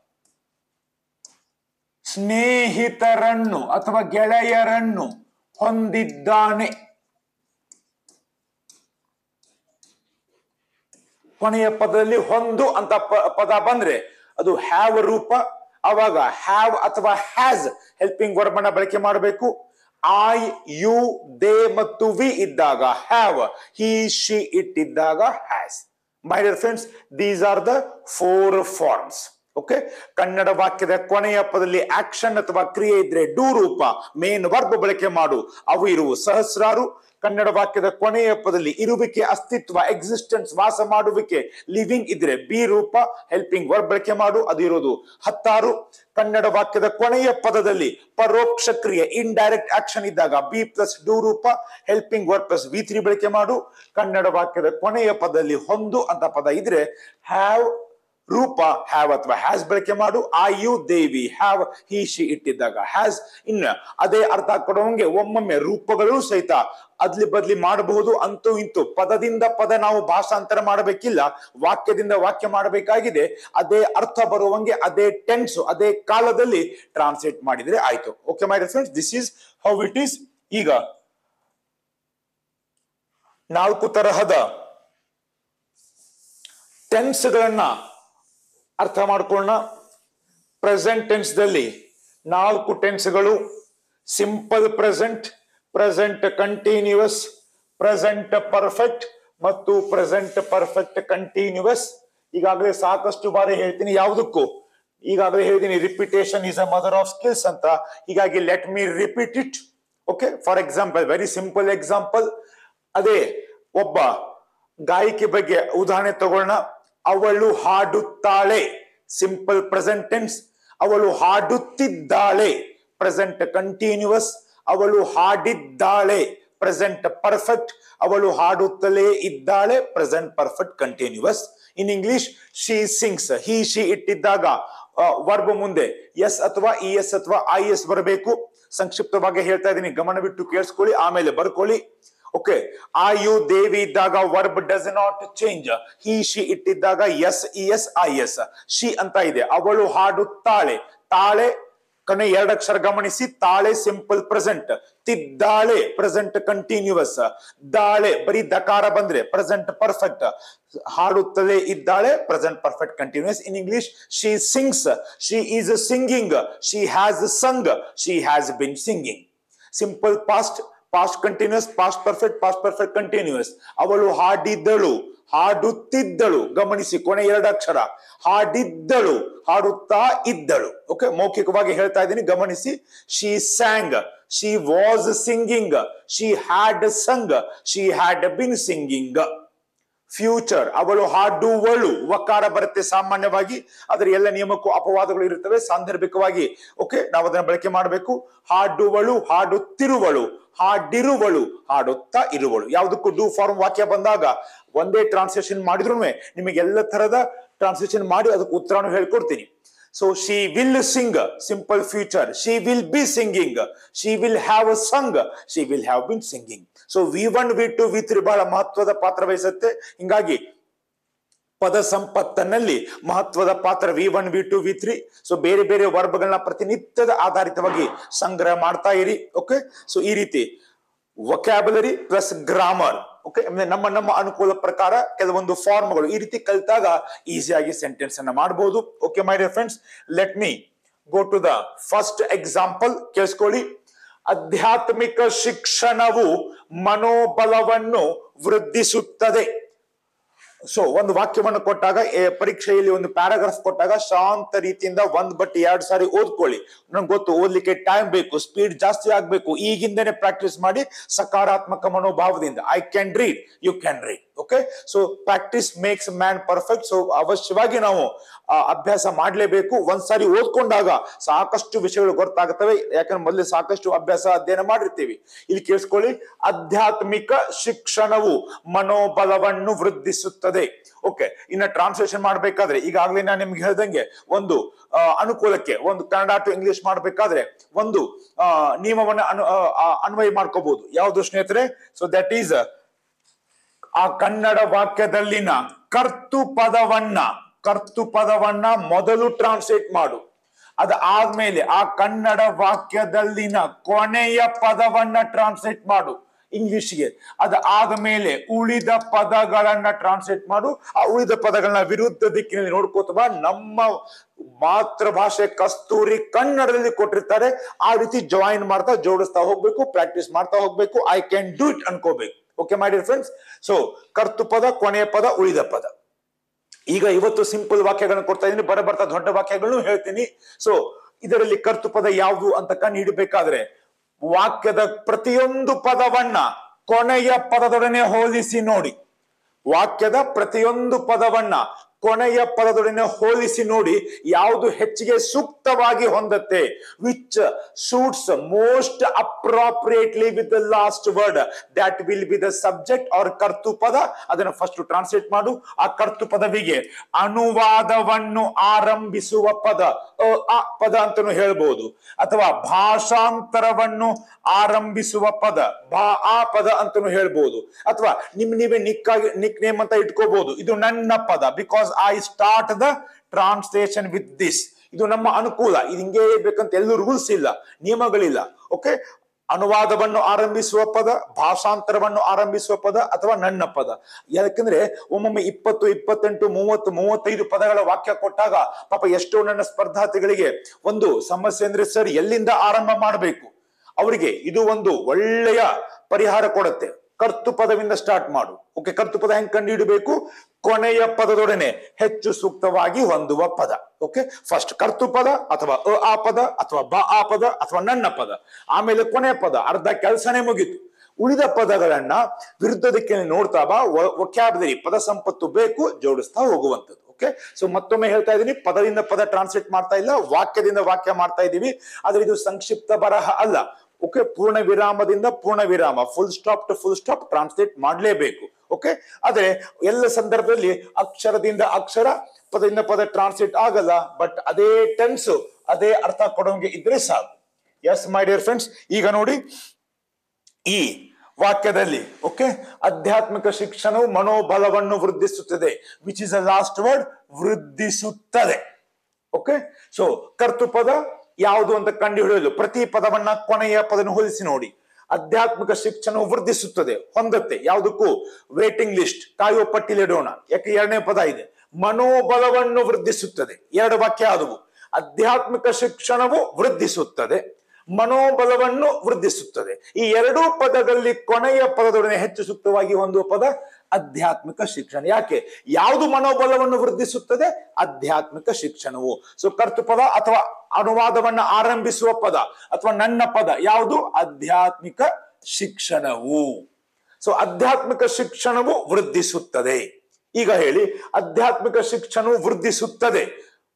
ಸ್ನೇಹಿತರನ್ನು ಅಥವಾ ಗೆಳೆಯರನ್ನು ಹೊಂದಿದ್ದಾನೆ ಕೊನೆಯ ಪದದಲ್ಲಿ ಹೊಂದು ಅಂತ ಪ- ಪದ ಬಂದ್ರೆ ಅದು ಹ್ಯಾವ್ ರೂಪ ಅವಾಗ ಹ್ಯಾವ್ ಅಥವಾ ಹ್ಯಾಸ್ ಹೆಲ್ಪಿಂಗ್ ವರ್ಬ್ ಅನ್ನ ಬಳಕೆ ಮಾಡಬೇಕು ಐ ಯು ದೇ ಮತ್ತು ವಿ ಇದ್ದಾಗ ಹ್ಯಾವ್ ಹಿ ಶಿ ಇಟ್ ಇದ್ದಾಗ has my dear friends these are the four forms okay Kannada ವಾಕ್ಯದ ಕೊನೆಯ ಪದದಲ್ಲಿ ಆಕ್ಷನ್ ಅಥವಾ ಕ್ರಿಯೆ ಇದ್ರೆ ಡೂ ರೂಪ ಮೇನ್ ವರ್ಬ್ ಬಳಕೆ ಮಾಡು ಅವು ಇರುವು ಸಹಸ್ರಾರು ಕನ್ನಡ ವಾಕ್ಯದ ಕೊನೆಯ ಪದದಲ್ಲಿ ಇರುವಿಕೆ ಅಸ್ತಿತ್ವ ಎಕ್ಸಿಸ್ಟೆನ್ಸ್ ವಾಸ ಮಾಡುವಿಕೆ ಲಿವಿಂಗ್ ಇದ್ರೆ ಬಿ ರೂಪ ಹೆಲ್ಪಿಂಗ್ ವರ್ಬ್ ಬಳಕೆ ಮಾಡು ಅದು ಇರೋದು ಹತ್ತಾರು ಕನ್ನಡ ವಾಕ್ಯದ ಕೊನೆಯ ಪದದಲ್ಲಿ ಪರೋಕ್ಷ ಕ್ರಿಯೆ ಇಂಡೈರೆಕ್ಟ್ ಆಕ್ಷನ್ ಇದ್ದಾಗ ಬಿ ಪ್ಲಸ್ ಡೂ ರೂಪ helping verb plus V three ಬಳಕೆ ಮಾಡು ಕನ್ನಡ ವಾಕ್ಯದ ಕೊನೆಯ ಪದದಲ್ಲಿ ಹೊಂದು ಅಂತ ಪದ ಇದ್ರೆ ಹ್ಯಾವ್ ರೂಪ ಹ್ಯಾವ್ ಅಥವಾ ಹ್ಯಾಸ್ ಬಳಕೆ ಮಾಡು I you they we have he she ಇಟ್ಟಿದ್ದಾಗ ಹ್ಯಾಸ್ ಇನ್ನ ಅದೇ ಅರ್ಥ ಕೊಡುವಂಗೆ ಒಮ್ಮೊಮ್ಮೆ ರೂಪಗಳು ಸಹಿತ ಅದ್ಲಿ ಬದ್ಲಿ ಮಾಡಬಹುದು ಅಂತೂ ಇಂತೂ ಪದದಿಂದ ಪದ ನಾವು ಭಾಷಾಂತರ ಮಾಡಬೇಕಿಲ್ಲ ವಾಕ್ಯದಿಂದ ವಾಕ್ಯ ಮಾಡಬೇಕಾಗಿದೆ ಅದೇ ಅರ್ಥ ಬರುವಂಗೆ ಅದೇ ಟೆನ್ಸ್ ಅದೇ ಕಾಲದಲ್ಲಿ ಟ್ರಾನ್ಸ್ಲೇಟ್ ಮಾಡಿದ್ರೆ ಆಯ್ತು okay my friends this is how it is ಈಗ ನಾಲ್ಕು ತರಹದ ಟೆನ್ಸ್ಗಳನ್ನ ಅರ್ಥ ಮಾಡ್ಕೊಳ್ಳೋಣ ಪ್ರೆಸೆಂಟ್ ಟೆನ್ಸ್ದಲ್ಲಿ ನಾಲ್ಕು ಟೆನ್ಸ್ಗಳು simple present present continuous present perfect ಮತ್ತು ಪ್ರೆಸೆಂಟ್ ಪರ್ಫೆಕ್ಟ್ ಕಂಟಿನ್ಯೂಸ್ ಈಗಾಗಲೇ ಸಾಕಷ್ಟು ಬಾರಿ ಹೇಳ್ತೀನಿ ಯಾವುದಕ್ಕೂ ಈಗಾಗಲೇ ಹೇಳಿದ್ದೀನಿ repetition is a mother of skills ಅಂತ ಹೀಗಾಗಿ let me repeat it okay for example very simple example ಅದೇ ಒಬ್ಬ ಗಾಯಕಿ ಬಗ್ಗೆ ಉದಾಹರಣೆ ತಗೊಳ್ಳೋಣ ಅವಳು ಹಾಡುತ್ತಾಳೆ ಸಿಂಪಲ್ ಪ್ರೆಸೆಂಟ್ ಟೆನ್ಸ್ ಅವಳು ಹಾಡುತ್ತಿದ್ದಾಳೆ ಪ್ರೆಸೆಂಟ್ ಕಂಟಿನ್ಯೂಸ್ ಅವಳು ಹಾಡಿದ್ದಾಳೆ ಪ್ರೆಸೆಂಟ್ ಪರ್ಫೆಕ್ಟ್ ಅವಳು ಹಾಡುತ್ತಲೇ ಇದ್ದಾಳೆ present perfect continuous in English she sings he she ಇಟ್ಟಿದ್ದಾಗ ವರ್ಬ್ ಮುಂದೆ ಎಸ್ ಅಥವಾ ಇ ಎಸ್ ಅಥವಾ ಐ ಎಸ್ ಬರಬೇಕು ಸಂಕ್ಷಿಪ್ತವಾಗಿ ಹೇಳ್ತಾ ಇದ್ದೀನಿ ಗಮನವಿಟ್ಟು ಕೇಳಿಸ್ಕೊಳ್ಳಿ ಆಮೇಲೆ ಬರ್ಕೊಳ್ಳಿ ಓಕೆ ಆ ಯು ದೇವಿ ಇದ್ದಾಗ verb does not change he she ಇಟ್ಟಿದ್ದಾಗ S E S I S she ಅಂತ ಇದೆ ಅವಳು ಹಾಡುತ್ತಾಳೆ ತಾಳೆ ಕಣ್ಣು ಎರಡು ಅಕ್ಷರ ಗಮನಿಸಿ ತಾಳೆ ಸಿಂಪಲ್ ಪ್ರೆಸೆಂಟ್ ತಿದ್ದಾಳೆ ಪ್ರೆಸೆಂಟ್ ಕಂಟಿನ್ಯೂಸ್ ದಾಳೆ ಬರೀ ದಕಾರ ಬಂದ್ರೆ ಪ್ರೆಸೆಂಟ್ ಪರ್ಫೆಕ್ಟ್ ಹಾಡುತ್ತಲೇ ಇದ್ದಾಳೆ present perfect continuous in English she sings she is singing she has sung she has been singing simple past past continuous past perfect past perfect continuous ಅವಳು ಹಾಡಿದ್ದಳು ಹಾಡುತ್ತಿದ್ದಳು ಗಮನಿಸಿ ಕೊನೆ ಎರಡು ಅಕ್ಷರ ಹಾಡಿದ್ದಳು ಹಾಡುತ್ತಾ ಇದ್ದಳು ಓಕೆ ಮೌಖಿಕವಾಗಿ ಹೇಳ್ತಾ ಇದ್ದೀನಿ ಗಮನಿಸಿ she sang she was singing she had sung she had been singing future ಅವಳು ಹಾಡುವಳು ವಕಾರ ಬರುತ್ತೆ ಸಾಮಾನ್ಯವಾಗಿ ಅದರ ಎಲ್ಲ ನಿಯಮಕ್ಕೂ ಅಪವಾದಗಳು ಇರುತ್ತವೆ ಸಾಂದರ್ಭಿಕವಾಗಿ ಓಕೆ ನಾವು ಅದನ್ನ ಬಳಕೆ ಮಾಡಬೇಕು ಹಾಡುವಳು ಹಾಡುತ್ತಿರುವಳು ಹಾಡಿರುವಳು ಹಾಡುತ್ತಾ ಇರುವಳು ಯಾವುದಕ್ಕೂ ಡೂ ಫಾರ್ಮ್ ವಾಕ್ಯ ಬಂದಾಗ ಒಂದೇ ಟ್ರಾನ್ಸ್ಲೇಷನ್ ಮಾಡಿದ್ರು ನಿಮಗೆ ಎಲ್ಲ ತರದ ಟ್ರಾನ್ಸ್ಲೇಷನ್ ಮಾಡಿ ಅದಕ್ಕೆ ಉತ್ತರನು ಹೇಳ್ಕೊಡ್ತೀನಿ so she will sing simple future she will be singing she will have a sung she will have been singing so V one V two V three ಬಹಳ ಮಹತ್ವದ ಪಾತ್ರ ವಹಿಸುತ್ತೆ ಹಿಂಗಾಗಿ ಪದ ಸಂಪತ್ತನಲ್ಲಿ ಮಹತ್ವದ ಪಾತ್ರ V one V two V three so ಬೇರೆ ಬೇರೆ ವರ್ಬಗಳನ್ನ ಪ್ರತಿನಿತ್ಯದ ಆಧಾರಿತವಾಗಿ ಸಂಗ್ರಹ ಮಾಡ್ತಾ ಇರಿ ಓಕೆ ಸೊ ಈ ರೀತಿ ವೊಕ್ಯಾಬುಲರಿ ಪ್ಲಸ್ ಗ್ರಾಮರ್ ಓಕೆ ನಮ್ಮ ನಮ್ಮ ಅನುಕೂಲ ಪ್ರಕಾರ ಕೆಲವೊಂದು ಫಾರ್ಮ್ಗಳು ಈ ರೀತಿ ಕಲಿತಾಗ ಈಸಿಯಾಗಿ ಸೆಂಟೆನ್ಸ್ ಅನ್ನ ಮಾಡಬಹುದು okay my dear friends let me go to the first example ಕೇಳಿಸ್ಕೊಳ್ಳಿ ಆಧ್ಯಾತ್ಮಿಕ ಶಿಕ್ಷಣವು ಮನೋಬಲವನ್ನು ವೃದ್ಧಿಸುತ್ತದೆ ಸೊ ಒಂದು ವಾಕ್ಯವನ್ನು ಕೊಟ್ಟಾಗ ಎ, ಪರೀಕ್ಷೆಯಲ್ಲಿ ಒಂದು ಪ್ಯಾರಾಗ್ರಾಫ್ ಕೊಟ್ಟಾಗ ಶಾಂತ ರೀತಿಯಿಂದ ಒಂದ್ ಬಟ್ ಎರಡ್ ಸಾರಿ ಓದ್ಕೊಳ್ಳಿ ನಂಗೆ ಗೊತ್ತು ಓದ್ಲಿಕ್ಕೆ ಟೈಮ್ ಬೇಕು ಸ್ಪೀಡ್ ಜಾಸ್ತಿ ಆಗ್ಬೇಕು ಈಗಿಂದನೇ ಪ್ರಾಕ್ಟೀಸ್ ಮಾಡಿ ಸಕಾರಾತ್ಮಕ ಮನೋಭಾವದಿಂದ I can read you can read okay so practice makes man perfect so ಅವಶ್ಯವಾಗಿ ನಾವು ಆ, ಅಭ್ಯಾಸ ಮಾಡ್ಲೇಬೇಕು ಒಂದ್ಸಾರಿ ಓದ್ಕೊಂಡಾಗ ಸಾಕಷ್ಟು ವಿಷಯಗಳು ಗೊತ್ತಾಗುತ್ತವೆ ಯಾಕಂದ್ರೆ ಮೊದಲೇ ಸಾಕಷ್ಟು ಅಭ್ಯಾಸ ಅಧ್ಯಯನ ಮಾಡಿರ್ತೀವಿ ಇಲ್ಲಿ ಕೇಳಿಸ್ಕೊಳ್ಳಿ ಆಧ್ಯಾತ್ಮಿಕ ಶಿಕ್ಷಣವು ಮನೋಬಲವನ್ನು ವೃದ್ಧಿಸುತ್ತದೆ ಓಕೆ ಇನ್ನ ಟ್ರಾನ್ಸ್ಲೇಷನ್ ಮಾಡ್ಬೇಕಾದ್ರೆ ಈಗಾಗಲೇ ನಾನು ನಿಮ್ಗೆ ಹೇಳ್ದಂಗೆ ಒಂದು ಆ, ಅನುಕೂಲಕ್ಕೆ ಒಂದು ಕನ್ನಡ ಟು ಇಂಗ್ಲಿಷ್ ಮಾಡ್ಬೇಕಾದ್ರೆ ಒಂದು ಆ, ನಿಯಮವನ್ನ ಅನು ಆ, ಆ, ಅನ್ವಯ ಮಾಡ್ಕೋಬಹುದು ಯಾವುದು ಸ್ನೇಹಿತರೆ ಸೊ ದಟ್ ಈಸ್ ಆ ಕನ್ನಡ ವಾಕ್ಯದಲ್ಲಿನ ಕರ್ತು ಪದವನ್ನ ಕರ್ತು ಪದವನ್ನ ಮೊದಲು ಟ್ರಾನ್ಸ್ಲೇಟ್ ಮಾಡು ಅದಾದ್ಮೇಲೆ ಆ ಕನ್ನಡ ವಾಕ್ಯದಲ್ಲಿನ ಕೊನೆಯ ಪದವನ್ನ ಟ್ರಾನ್ಸ್ಲೇಟ್ ಮಾಡು ಇಂಗ್ಲಿಷ್ಗೆ ಅದಾದ್ಮೇಲೆ ಉಳಿದ ಪದಗಳನ್ನ ಟ್ರಾನ್ಸ್ಲೇಟ್ ಮಾಡು ಆ ಉಳಿದ ಪದಗಳನ್ನ ವಿರುದ್ಧ ದಿಕ್ಕಿನಲ್ಲಿ ನೋಡ್ಕೋತ ಬಾ ನಮ್ಮ ಮಾತೃಭಾಷೆ ಕಸ್ತೂರಿ ಕನ್ನಡದಲ್ಲಿ ಕೊಟ್ಟಿರ್ತಾರೆ ಆ ರೀತಿ ಜಾಯಿನ್ ಮಾಡ್ತಾ ಜೋಡಿಸ್ತಾ ಹೋಗ್ಬೇಕು ಪ್ರಾಕ್ಟೀಸ್ ಮಾಡ್ತಾ ಹೋಗ್ಬೇಕು ಐ ಕ್ಯಾನ್ ಡೂ ಇಟ್ ಅನ್ಕೋಬೇಕು okay my dear friends so ಕರ್ತು ಪದ ಕೊನೆಯ ಪದ ಉಳಿದ ಪದ ಈಗ ಇವತ್ತು ಸಿಂಪಲ್ ವಾಕ್ಯಗಳನ್ನು ಕೊಡ್ತಾ ಇದ್ದೀನಿ ಬರ ಬರ್ತಾ ದೊಡ್ಡ ವಾಕ್ಯಗಳನ್ನು ಹೇಳ್ತೀನಿ ಸೊ ಇದರಲ್ಲಿ ಕರ್ತೃ ಪದ ಯಾವುದು ಅಂತ ಕಂಡು ಹಿಡಬೇಕಾದ್ರೆ ವಾಕ್ಯದ ಪ್ರತಿಯೊಂದು ಪದವನ್ನ ಕೊನೆಯ ಪದದೊಡನೆ ಹೋಲಿಸಿ ನೋಡಿ ವಾಕ್ಯದ ಪ್ರತಿಯೊಂದು ಪದವನ್ನ ಕೊನೆಯ ಪದದೊಡನೆ ಹೋಲಿಸಿ ನೋಡಿ ಯಾವುದು ಹೆಚ್ಚಿಗೆ ಸೂಕ್ತವಾಗಿ ಹೊಂದತ್ತೆ which suits most appropriately with the last word that will be the subject or ಕರ್ತು ಪದ ಅದನ್ನು ಫಸ್ಟ್ ಟ್ರಾನ್ಸ್ಲೇಟ್ ಮಾಡು ಆ ಕರ್ತು ಪದವಿಗೆ ಅನುವಾದವನ್ನು ಆರಂಭಿಸುವ ಪದ ಅ, ಆ ಪದ ಅಂತಾನು ಹೇಳ್ಬಹುದು ಅಥವಾ ಭಾಷಾಂತರವನ್ನು ಆರಂಭಿಸುವ ಪದ ಭಾ ಆ ಪದ ಅಂತಾನು ಹೇಳ್ಬಹುದು ಅಥವಾ ನಿಮ್ ನೀವೇ ನಿಕ್ಕಾಗಿ ನಿಕ್ ನೇಮ್ ಅಂತ ಇಟ್ಕೋಬಹುದು ಇದು ನನ್ನ ಪದ because I start the translation with this ಇದು ನಮ್ಮ ಅನುಕೂಲ ಇದು ಹಿಂಗೆ ಬೇಕಂತ ಎಲ್ಲೂ ರೂಲ್ಸ್ ಇಲ್ಲ ನಿಯಮಗಳಿಲ್ಲ ಓಕೆ ಅನುವಾದವನ್ನು ಆರಂಭಿಸುವ ಪದ ಭಾಷಾಂತರವನ್ನು ಆರಂಭಿಸುವ ಪದ ಅಥವಾ ನನ್ನ ಪದ ಯಾಕಂದ್ರೆ ಒಮ್ಮೊಮ್ಮೆ ಇಪ್ಪತ್ತು ಇಪ್ಪತ್ತೆಂಟು ಮೂವತ್ತು ಮೂವತ್ತೈದು ಪದಗಳ ವಾಕ್ಯ ಕೊಟ್ಟಾಗ ಪಾಪ ಎಷ್ಟೋ ನನ್ನ ಸ್ಪರ್ಧಾರ್ಥಿಗಳಿಗೆ ಒಂದು ಸಮಸ್ಯೆ ಅಂದ್ರೆ ಸರ್ ಎಲ್ಲಿಂದ ಆರಂಭ ಮಾಡಬೇಕು ಅವರಿಗೆ ಇದು ಒಂದು ಒಳ್ಳೆಯ ಪರಿಹಾರ ಕೊಡುತ್ತೆ ಕರ್ತು ಪದವಿಂದ ಸ್ಟಾರ್ಟ್ ಮಾಡು ಓಕೆ ಕರ್ತು ಪದ ಹೆಂಗ್ ಕಂಡು ಹಿಡಬೇಕು ಕೊನೆಯ ಪದದೊಡನೆ ಹೆಚ್ಚು ಸೂಕ್ತವಾಗಿ ಹೊಂದುವ ಪದ ಓಕೆ ಫಸ್ಟ್ ಕರ್ತು ಪದ ಅಥವಾ ಅ ಆ ಪದ ಅಥವಾ ಬ ಆ ಪದ ಅಥವಾ ನನ್ನ ಪದ ಆಮೇಲೆ ಕೊನೆಯ ಪದ ಅರ್ಧ ಕೆಲಸನೇ ಮುಗೀತು ಉಳಿದ ಪದಗಳನ್ನ ವಿರುದ್ಧ ದಿಕ್ಕಿನಲ್ಲಿ ನೋಡ್ತಾ ಬಾ ಒಕ್ಯಾಬದರಿ ಪದ ಸಂಪತ್ತು ಬೇಕು ಜೋಡಿಸ್ತಾ ಹೋಗುವಂಥದ್ದು ಓಕೆ ಸೊ ಮತ್ತೊಮ್ಮೆ ಹೇಳ್ತಾ ಇದ್ದೀನಿ ಪದದಿಂದ ಪದ ಟ್ರಾನ್ಸ್ಲೇಟ್ ಮಾಡ್ತಾ ಇಲ್ಲ ವಾಕ್ಯದಿಂದ ವಾಕ್ಯ ಮಾಡ್ತಾ ಇದ್ದೀವಿ ಆದ್ರೆ ಇದು ಸಂಕ್ಷಿಪ್ತ ಬರಹ ಅಲ್ಲ ಓಕೆ ಪೂರ್ಣ ವಿರಾಮದಿಂದ ಪೂರ್ಣ ವಿರಾಮ full stop to full stop translate ಮಾಡಲೇಬೇಕು ಓಕೆ ಆದ್ರೆ ಎಲ್ಲ ಸಂದರ್ಭದಲ್ಲಿ ಅಕ್ಷರದಿಂದ ಅಕ್ಷರ ಪದದಿಂದ ಪದ ಟ್ರಾನ್ಸ್ಲೇಟ್ ಆಗಲ್ಲ ಬಟ್ ಅದೇ ಟೆನ್ಸ್ ಅದೇ ಅರ್ಥ ಕೊಡೋಂಗೆ ಇದ್ರೆ ಸಾಕು ಎಸ್ ಮೈ ಡಿಯರ್ ಫ್ರೆಂಡ್ಸ್ ಈಗ ನೋಡಿ ಈ ವಾಕ್ಯದಲ್ಲಿ ಓಕೆ ಆಧ್ಯಾತ್ಮಿಕ ಶಿಕ್ಷಣವು ಮನೋಬಲವನ್ನು ವೃದ್ಧಿಸುತ್ತದೆ which is a last word ವೃದ್ಧಿಸುತ್ತದೆ ಓಕೆ ಸೊ ಕರ್ತೃಪದ ಯಾವುದು ಅಂತ ಕಂಡು ಹಿಡಿಯಲು ಪ್ರತಿ ಪದವನ್ನ ಕೊನೆಯ ಪದನ ಹೋಲಿಸಿ ನೋಡಿ ಆಧ್ಯಾತ್ಮಿಕ ಶಿಕ್ಷಣವು ವೃದ್ಧಿಸುತ್ತದೆ ಹೊಂದತ್ತೆ ಯಾವುದಕ್ಕೂ ವೇಟಿಂಗ್ ಲಿಸ್ಟ್ ಕಾಯುವ ಪಟ್ಟಿಲಿಡೋಣ ಯಾಕೆ ಎರಡನೇ ಪದ ಇದೆ ಮನೋಬಲವನ್ನು ವೃದ್ಧಿಸುತ್ತದೆ ಎರಡು ವಾಕ್ಯ ಆದವು ಆಧ್ಯಾತ್ಮಿಕ ಶಿಕ್ಷಣವು ವೃದ್ಧಿಸುತ್ತದೆ ಮನೋಬಲವನ್ನು ವೃದ್ಧಿಸುತ್ತದೆ ಈ ಎರಡೂ ಪದಗಳಲ್ಲಿ ಕೊನೆಯ ಪದದೊಡನೆ ಹೆಚ್ಚು ಸೂಕ್ತವಾಗಿ ಹೊಂದುವ ಪದ ಆಧ್ಯಾತ್ಮಿಕ ಶಿಕ್ಷಣ ಯಾಕೆ ಯಾವುದು ಮನೋಬಲವನ್ನು ವೃದ್ಧಿಸುತ್ತದೆ ಆಧ್ಯಾತ್ಮಿಕ ಶಿಕ್ಷಣವು ಸೊ ಕರ್ತೃಪದ ಅಥವಾ ಅನುವಾದವನ್ನ ಆರಂಭಿಸುವ ಪದ ಅಥವಾ ನನ್ನ ಪದ ಯಾವುದು ಆಧ್ಯಾತ್ಮಿಕ ಶಿಕ್ಷಣವು ಸೊ ಆಧ್ಯಾತ್ಮಿಕ ಶಿಕ್ಷಣವು ವೃದ್ಧಿಸುತ್ತದೆ ಈಗ ಹೇಳಿ ಆಧ್ಯಾತ್ಮಿಕ ಶಿಕ್ಷಣವು ವೃದ್ಧಿಸುತ್ತದೆ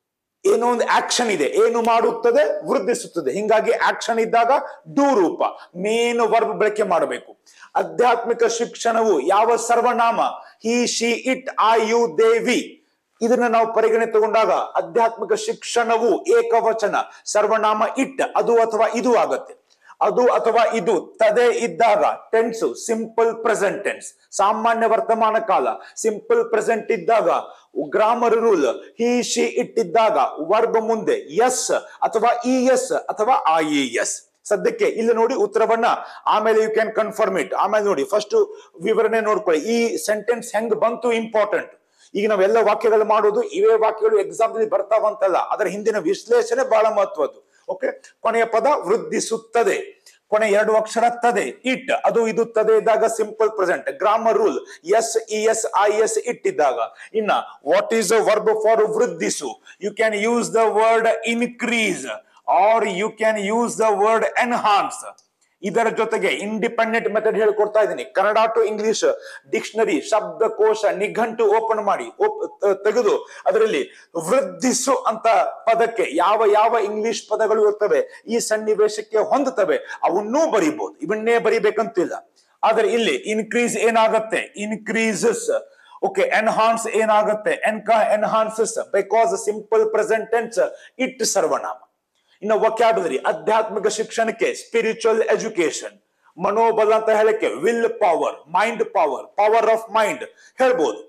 ಏನೋ ಒಂದು ಆಕ್ಷನ್ ಇದೆ ಏನು ಮಾಡುತ್ತದೆ ವೃದ್ಧಿಸುತ್ತದೆ ಹಿಂಗಾಗಿ ಆಕ್ಷನ್ ಇದ್ದಾಗ ಡೂ ರೂಪ ಮೇನ್ ವರ್ಬ್ ಬಳಕೆ ಮಾಡಬೇಕು ಆಧ್ಯಾತ್ಮಿಕ ಶಿಕ್ಷಣವು ಯಾವ ಸರ್ವನಾಮ he she it I you they we ಇದನ್ನ ನಾವು ಪರಿಗಣನೆ ತಗೊಂಡಾಗ ಆಧ್ಯಾತ್ಮಿಕ ಶಿಕ್ಷಣವು ಏಕವಚನ ಸರ್ವನಾಮ ಇಟ್ ಅದು ಅಥವಾ ಇದು ಆಗತ್ತೆ ಅದು ಅಥವಾ ಇದು ತದೆ ಇದ್ದಾಗ ಟೆನ್ಸ್ ಸಿಂಪಲ್ ಪ್ರೆಸೆಂಟ್ ಟೆನ್ಸ್ ಸಾಮಾನ್ಯ ವರ್ತಮಾನ ಕಾಲ ಸಿಂಪಲ್ ಪ್ರೆಸೆಂಟ್ ಇದ್ದಾಗ ಗ್ರಾಮರ್ ರೂಲ್ ಹಿ ಶಿ ಇಟ್ಟಿದ್ದಾಗ ವರ್ಬ್ ಮುಂದೆ ಎಸ್ ಅಥವಾ ಇ ಎಸ್ ಅಥವಾ ಐ ಇ ಎಸ್ ಸದ್ಯಕ್ಕೆ ಇಲ್ಲಿ ನೋಡಿ ಉತ್ತರವನ್ನ ಆಮೇಲೆ ಯು ಕ್ಯಾನ್ ಕನ್ಫರ್ಮ್ ಇಟ್ ಆಮೇಲೆ ನೋಡಿ ಫಸ್ಟ್ ವಿವರಣೆ ನೋಡ್ಕೊಳ್ಳಿ ಈ ಸೆಂಟೆನ್ಸ್ ಹೆಂಗ್ ಬಂತು ಇಂಪಾರ್ಟೆಂಟ್ ಈಗ ನಾವೆಲ್ಲ ವಾಕ್ಯಗಳು ಮಾಡೋದು ಇವೇ ವಾಕ್ಯಗಳು ಎಕ್ಸಾಮ್ ಬರ್ತಾವಂತಲ್ಲ ಅದರ ಹಿಂದಿನ ವಿಶ್ಲೇಷಣೆ ಬಹಳ ಮಹತ್ವದ್ದು ಓಕೆ ಕೊನೆಯ ಪದ ವೃದ್ಧಿಸುತ್ತದೆ ಕೊನೆ ಎರಡು ಅಕ್ಷರ ತದೆ ಇಟ್ ಅದು ಇದು ತದೆ ಇದ್ದಾಗ simple present grammar rule S E S I S ಇಟ್ಟಿದ್ದಾಗ ಇನ್ನ what is the verb for ವೃದ್ಧಿಸು you can use the word increase or you can use the word enhance ಇದರ ಜೊತೆಗೆ ಇಂಡಿಪೆಂಡೆಂಟ್ ಮೆಥಡ್ ಹೇಳ್ಕೊಡ್ತಾ ಇದ್ದೀನಿ ಕನ್ನಡ ಟು ಇಂಗ್ಲಿಷ್ ಡಿಕ್ಷನರಿ ಶಬ್ದಕೋಶ ನಿಘಂಟು open ಮಾಡಿ op- ತ- ತೆಗೆದು ಅದರಲ್ಲಿ ವೃದ್ಧಿಸು ಅಂತ ಪದಕ್ಕೆ ಯಾವ ಯಾವ ಇಂಗ್ಲಿಷ್ ಪದಗಳು ಇರ್ತವೆ ಈ ಸನ್ನಿವೇಶಕ್ಕೆ ಹೊಂದುತ್ತವೆ ಅವನ್ನೂ ಬರೀಬಹುದು ಇವನ್ನೇ ಬರಿಬೇಕಂತಿಲ್ಲ ಆದ್ರೆ ಇಲ್ಲಿ ಇನ್ಕ್ರೀಸ್ ಏನಾಗತ್ತೆ ಇನ್ಕ್ರೀಸಸ್ ಓಕೆ ಎನ್ಹಾನ್ಸ್ ಏನಾಗುತ್ತೆ ಎನ್ಕ enhances because simple present tense it ಸರ್ವನಾಮ ಇನ್ನು ವೊಕ್ಯಾಬುಲರಿ ಆಧ್ಯಾತ್ಮಿಕ ಶಿಕ್ಷಣಕ್ಕೆ ಸ್ಪಿರಿಚುವಲ್ ಎಜುಕೇಶನ್ ಮನೋಬಲ ಅಂತ ಹೇಳಕ್ಕೆ will power mind power power of mind ಹೇಳ್ಬೋದು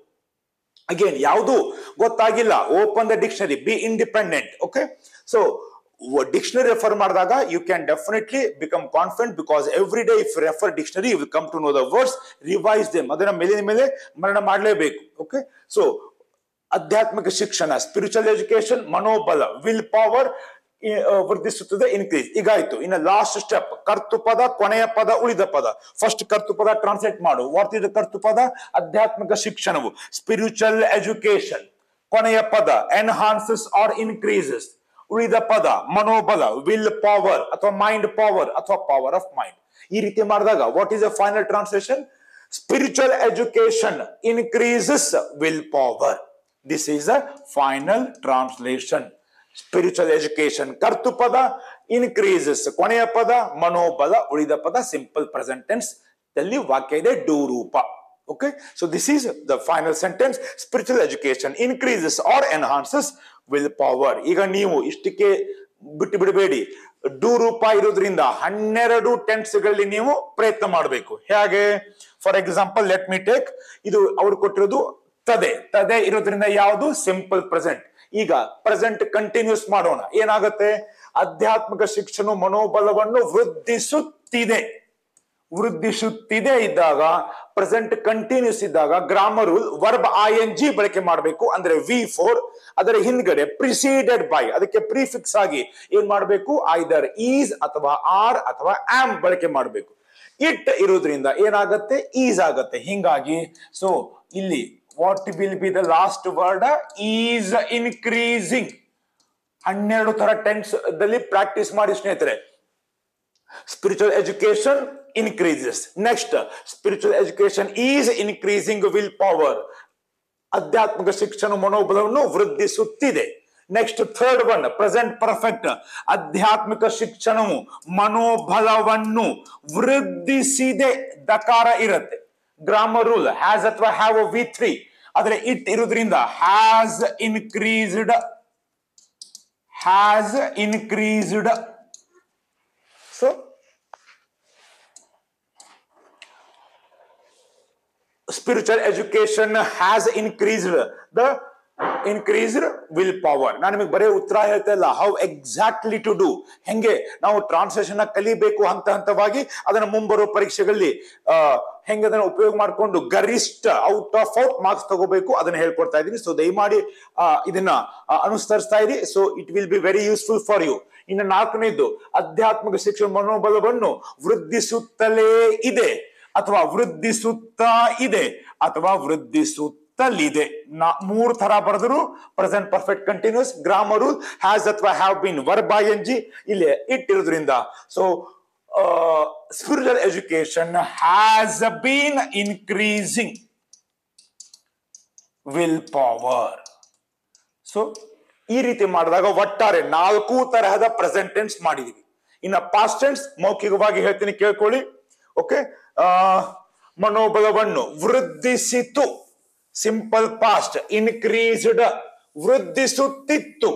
ಅಗೇನ್ ಯಾವುದು ಗೊತ್ತಾಗಿಲ್ಲ open the dictionary be independent okay so dictionary refer ಮಾಡಿದಾಗ you can definitely become confident because every day if refer dictionary you will come to know the words revise them ಅದನ್ನ ಮೇಲಿನ ಮೇಲೆ ಮರಣ ಮಾಡಲೇಬೇಕು okay so ಆಧ್ಯಾತ್ಮಿಕ ಶಿಕ್ಷಣ spiritual education ಮನೋಬಲ will power ವೃದ್ಧಿಸುತ್ತದೆ ಇನ್ಕ್ರೀಸ್ ಈಗಾಯ್ತು ಇನ್ನು ಲಾಸ್ಟ್ ಸ್ಟೆಪ್ ಕರ್ತೃಪದ ಕೊನೆಯ ಪದ ಉಳಿದ ಪದ ಫಸ್ಟ್ ಕರ್ತೃಪದ ಟ್ರಾನ್ಸ್ಲೇಟ್ ಮಾಡು ವಾಟ್ ಇಸ್ ಕರ್ತೃಪದ ಆಧ್ಯಾತ್ಮಿಕ ಶಿಕ್ಷಣವು ಸ್ಪಿರಿಚುವಲ್ ಎಜುಕೇಶನ್ ಕೊನೆಯ ಪದ ಎನ್ಹಾನ್ಸಸ್ ಆರ್ ಇನ್ಕ್ರೀಸಸ್ ಉಳಿದ ಪದ ಮನೋಬಲ ವಿಲ್ ಪವರ್ ಅಥವಾ ಮೈಂಡ್ ಪವರ್ ಅಥವಾ ಪವರ್ ಆಫ್ ಮೈಂಡ್ ಈ ರೀತಿ ಮಾಡಿದಾಗ what is a final translation spiritual education increases will power this is a final translation spiritual education ಕರ್ತು ಪದ ಇನ್ಕ್ರೀಸಸ್ ಕೊನೆಯ ಪದ ಮನೋಬಲ ಉಳಿದ ಪದ ಸಿಂಪಲ್ ಪ್ರೆಸೆಂಟ್ ಟೆನ್ಸ್ ದಲ್ಲಿ ವಾಕ್ಯ ಇದೆ ಡೂ ರೂಪ okay so this is the final sentence spiritual education increases or enhances willpower ಈಗ ನೀವು ಇಷ್ಟಕ್ಕೆ ಬಿಟ್ಟು ಬಿಡಬೇಡಿ ಡೂ ರೂಪ ಇರೋದ್ರಿಂದ ಹನ್ನೆರಡು ಟೆನ್ಸ್ ಗಳಲ್ಲಿ ನೀವು ಪ್ರಯತ್ನ ಮಾಡಬೇಕು ಹೇಗೆ for example let me take ಇದು ಅವ್ರು ಕೊಟ್ಟಿರೋದು ತದೆ ತದೆ ಇರೋದ್ರಿಂದ ಯಾವುದು ಸಿಂಪಲ್ ಪ್ರೆಸೆಂಟ್ ಈಗ ಪ್ರೆಸೆಂಟ್ ಕಂಟಿನ್ಯೂಸ್ ಮಾಡೋಣ ಏನಾಗುತ್ತೆ ಆಧ್ಯಾತ್ಮಿಕ ಶಿಕ್ಷಣ ಮನೋಬಲವನ್ನು ವೃದ್ಧಿಸುತ್ತಿದೆ ವೃದ್ಧಿಸುತ್ತಿದೆ ಇದ್ದಾಗ ಪ್ರೆಸೆಂಟ್ ಕಂಟಿನ್ಯೂಸ್ ಇದ್ದಾಗ grammar rule verb I N G ಬಳಕೆ ಮಾಡಬೇಕು ಅಂದ್ರೆ ವಿ ಫೋರ್ ಅದರ ಹಿಂದ್ಗಡೆ ಪ್ರಿಸೀಡೆಡ್ ಬೈ ಅದಕ್ಕೆ ಪ್ರಿಫಿಕ್ಸ್ ಆಗಿ ಏನ್ ಮಾಡಬೇಕು ಐದರ್ ಈಸ್ ಅಥವಾ ಆರ್ ಅಥವಾ ಆಮ್ ಬಳಕೆ ಮಾಡಬೇಕು ಇಟ್ ಇರೋದ್ರಿಂದ ಏನಾಗತ್ತೆ ಈಸ್ ಆಗತ್ತೆ ಹಿಂಗಾಗಿ ಸೊ ಇಲ್ಲಿ what will be the last word is increasing ಹನ್ನೆರಡು ತರ ಟೆನ್ಸ್ ದಲ್ಲಿ ಪ್ರಾಕ್ಟೀಸ್ ಮಾಡಿ ಸ್ನೇಹಿತರೆ spiritual education increases next spiritual education is increasing willpower ಆಧ್ಯಾತ್ಮಿಕ ಶಿಕ್ಷಣ ಮನೋಬಲವನ್ನು ವೃದ್ಧಿಸುತ್ತಿದೆ next third one present perfect ಆಧ್ಯಾತ್ಮಿಕ ಶಿಕ್ಷಣವು ಮನೋಬಲವನ್ನು ವೃದ್ಧಿಸಿದೆ ದಕಾರ ಇರುತ್ತೆ ಗ್ರಾಮರ್ ರೂಲ್ ಹ್ಯಾಸ್ ಅಥವಾ ಹ್ಯಾವ್ ವಿ ತ್ರೀ ಆದ್ರೆ ಇಟ್ ಇರೋದ್ರಿಂದ has increased has increased so spiritual education has increased the increased willpower ನಾನು ನಿಮಗೆ ಬರೀ ಉತ್ತರ ಹೇಳ್ತಾ ಇಲ್ಲ ಹೌ ಎಕ್ಸಾಕ್ಟ್ಲಿ ಟು ಡೂ ಹೆಂಗೆ ನಾವು ಟ್ರಾನ್ಸ್ಲೇಷನ್ ಕಲಿಬೇಕು ಹಂತ ಹಂತವಾಗಿ ಅದನ್ನ ಮುಂಬರುವ ಪರೀಕ್ಷೆಗಳಲ್ಲಿ ಆ, ಹೆಂಗೆ ಅದನ್ನ ಉಪಯೋಗ ಮಾಡಿಕೊಂಡು ಗರಿಷ್ಠ ಔಟ್ ಆಫ್ ಔಟ್ ಮಾರ್ಕ್ಸ್ ತಗೋಬೇಕು ಅದನ್ನ ಹೇಳ್ಕೊಡ್ತಾ ಇದ್ದೀನಿ ಸೊ ದಯಮಾಡಿ ಆ, ಇದನ್ನ ಆ, ಅನುಸರಿಸ್ತಾ ಇರಿ so it will be very useful for you ಇನ್ನು ನಾಲ್ಕನೇದು ಆಧ್ಯಾತ್ಮಿಕ ಶಿಕ್ಷಣ ಮನೋಬಲವನ್ನು ವೃದ್ಧಿಸುತ್ತಲೇ ಇದೆ ಅಥವಾ ವೃದ್ಧಿಸುತ್ತಾ ಇದೆ ಅಥವಾ ವೃದ್ಧಿಸುತ್ತಲಿದೆ ನಾ ಮೂರು ತರ ಬರೆದ್ರು present perfect continuous grammar has ಅಥವಾ have been verb I N G ಇಲ್ಲಿ ಇಟ್ಟಿರೋದ್ರಿಂದ so spiritual education has been increasing will power so ಈ ರೀತಿ ಮಾಡಿದಾಗ ಒಟ್ಟಾರೆ ನಾಲ್ಕು ತರಹದ ಪ್ರೆಸೆಂಟ್ ಟೆನ್ಸ್ ಮಾಡಿದೀವಿ ಇನ್ನ ಪಾಸ್ಟ್ ಟೆನ್ಸ್ ಮೌಖಿಕವಾಗಿ ಹೇಳ್ತೀನಿ ಕೇಳ್ಕೊಳ್ಳಿ ಓಕೆ ಮನೋಬಲವನ್ನು ವೃದ್ಧಿಸಿತು ಸಿಂಪಲ್ ಪಾಸ್ಟ್ ಇನ್ಕ್ರೀಸ್ಡ್ ವೃದ್ಧಿಸುತ್ತಿತ್ತು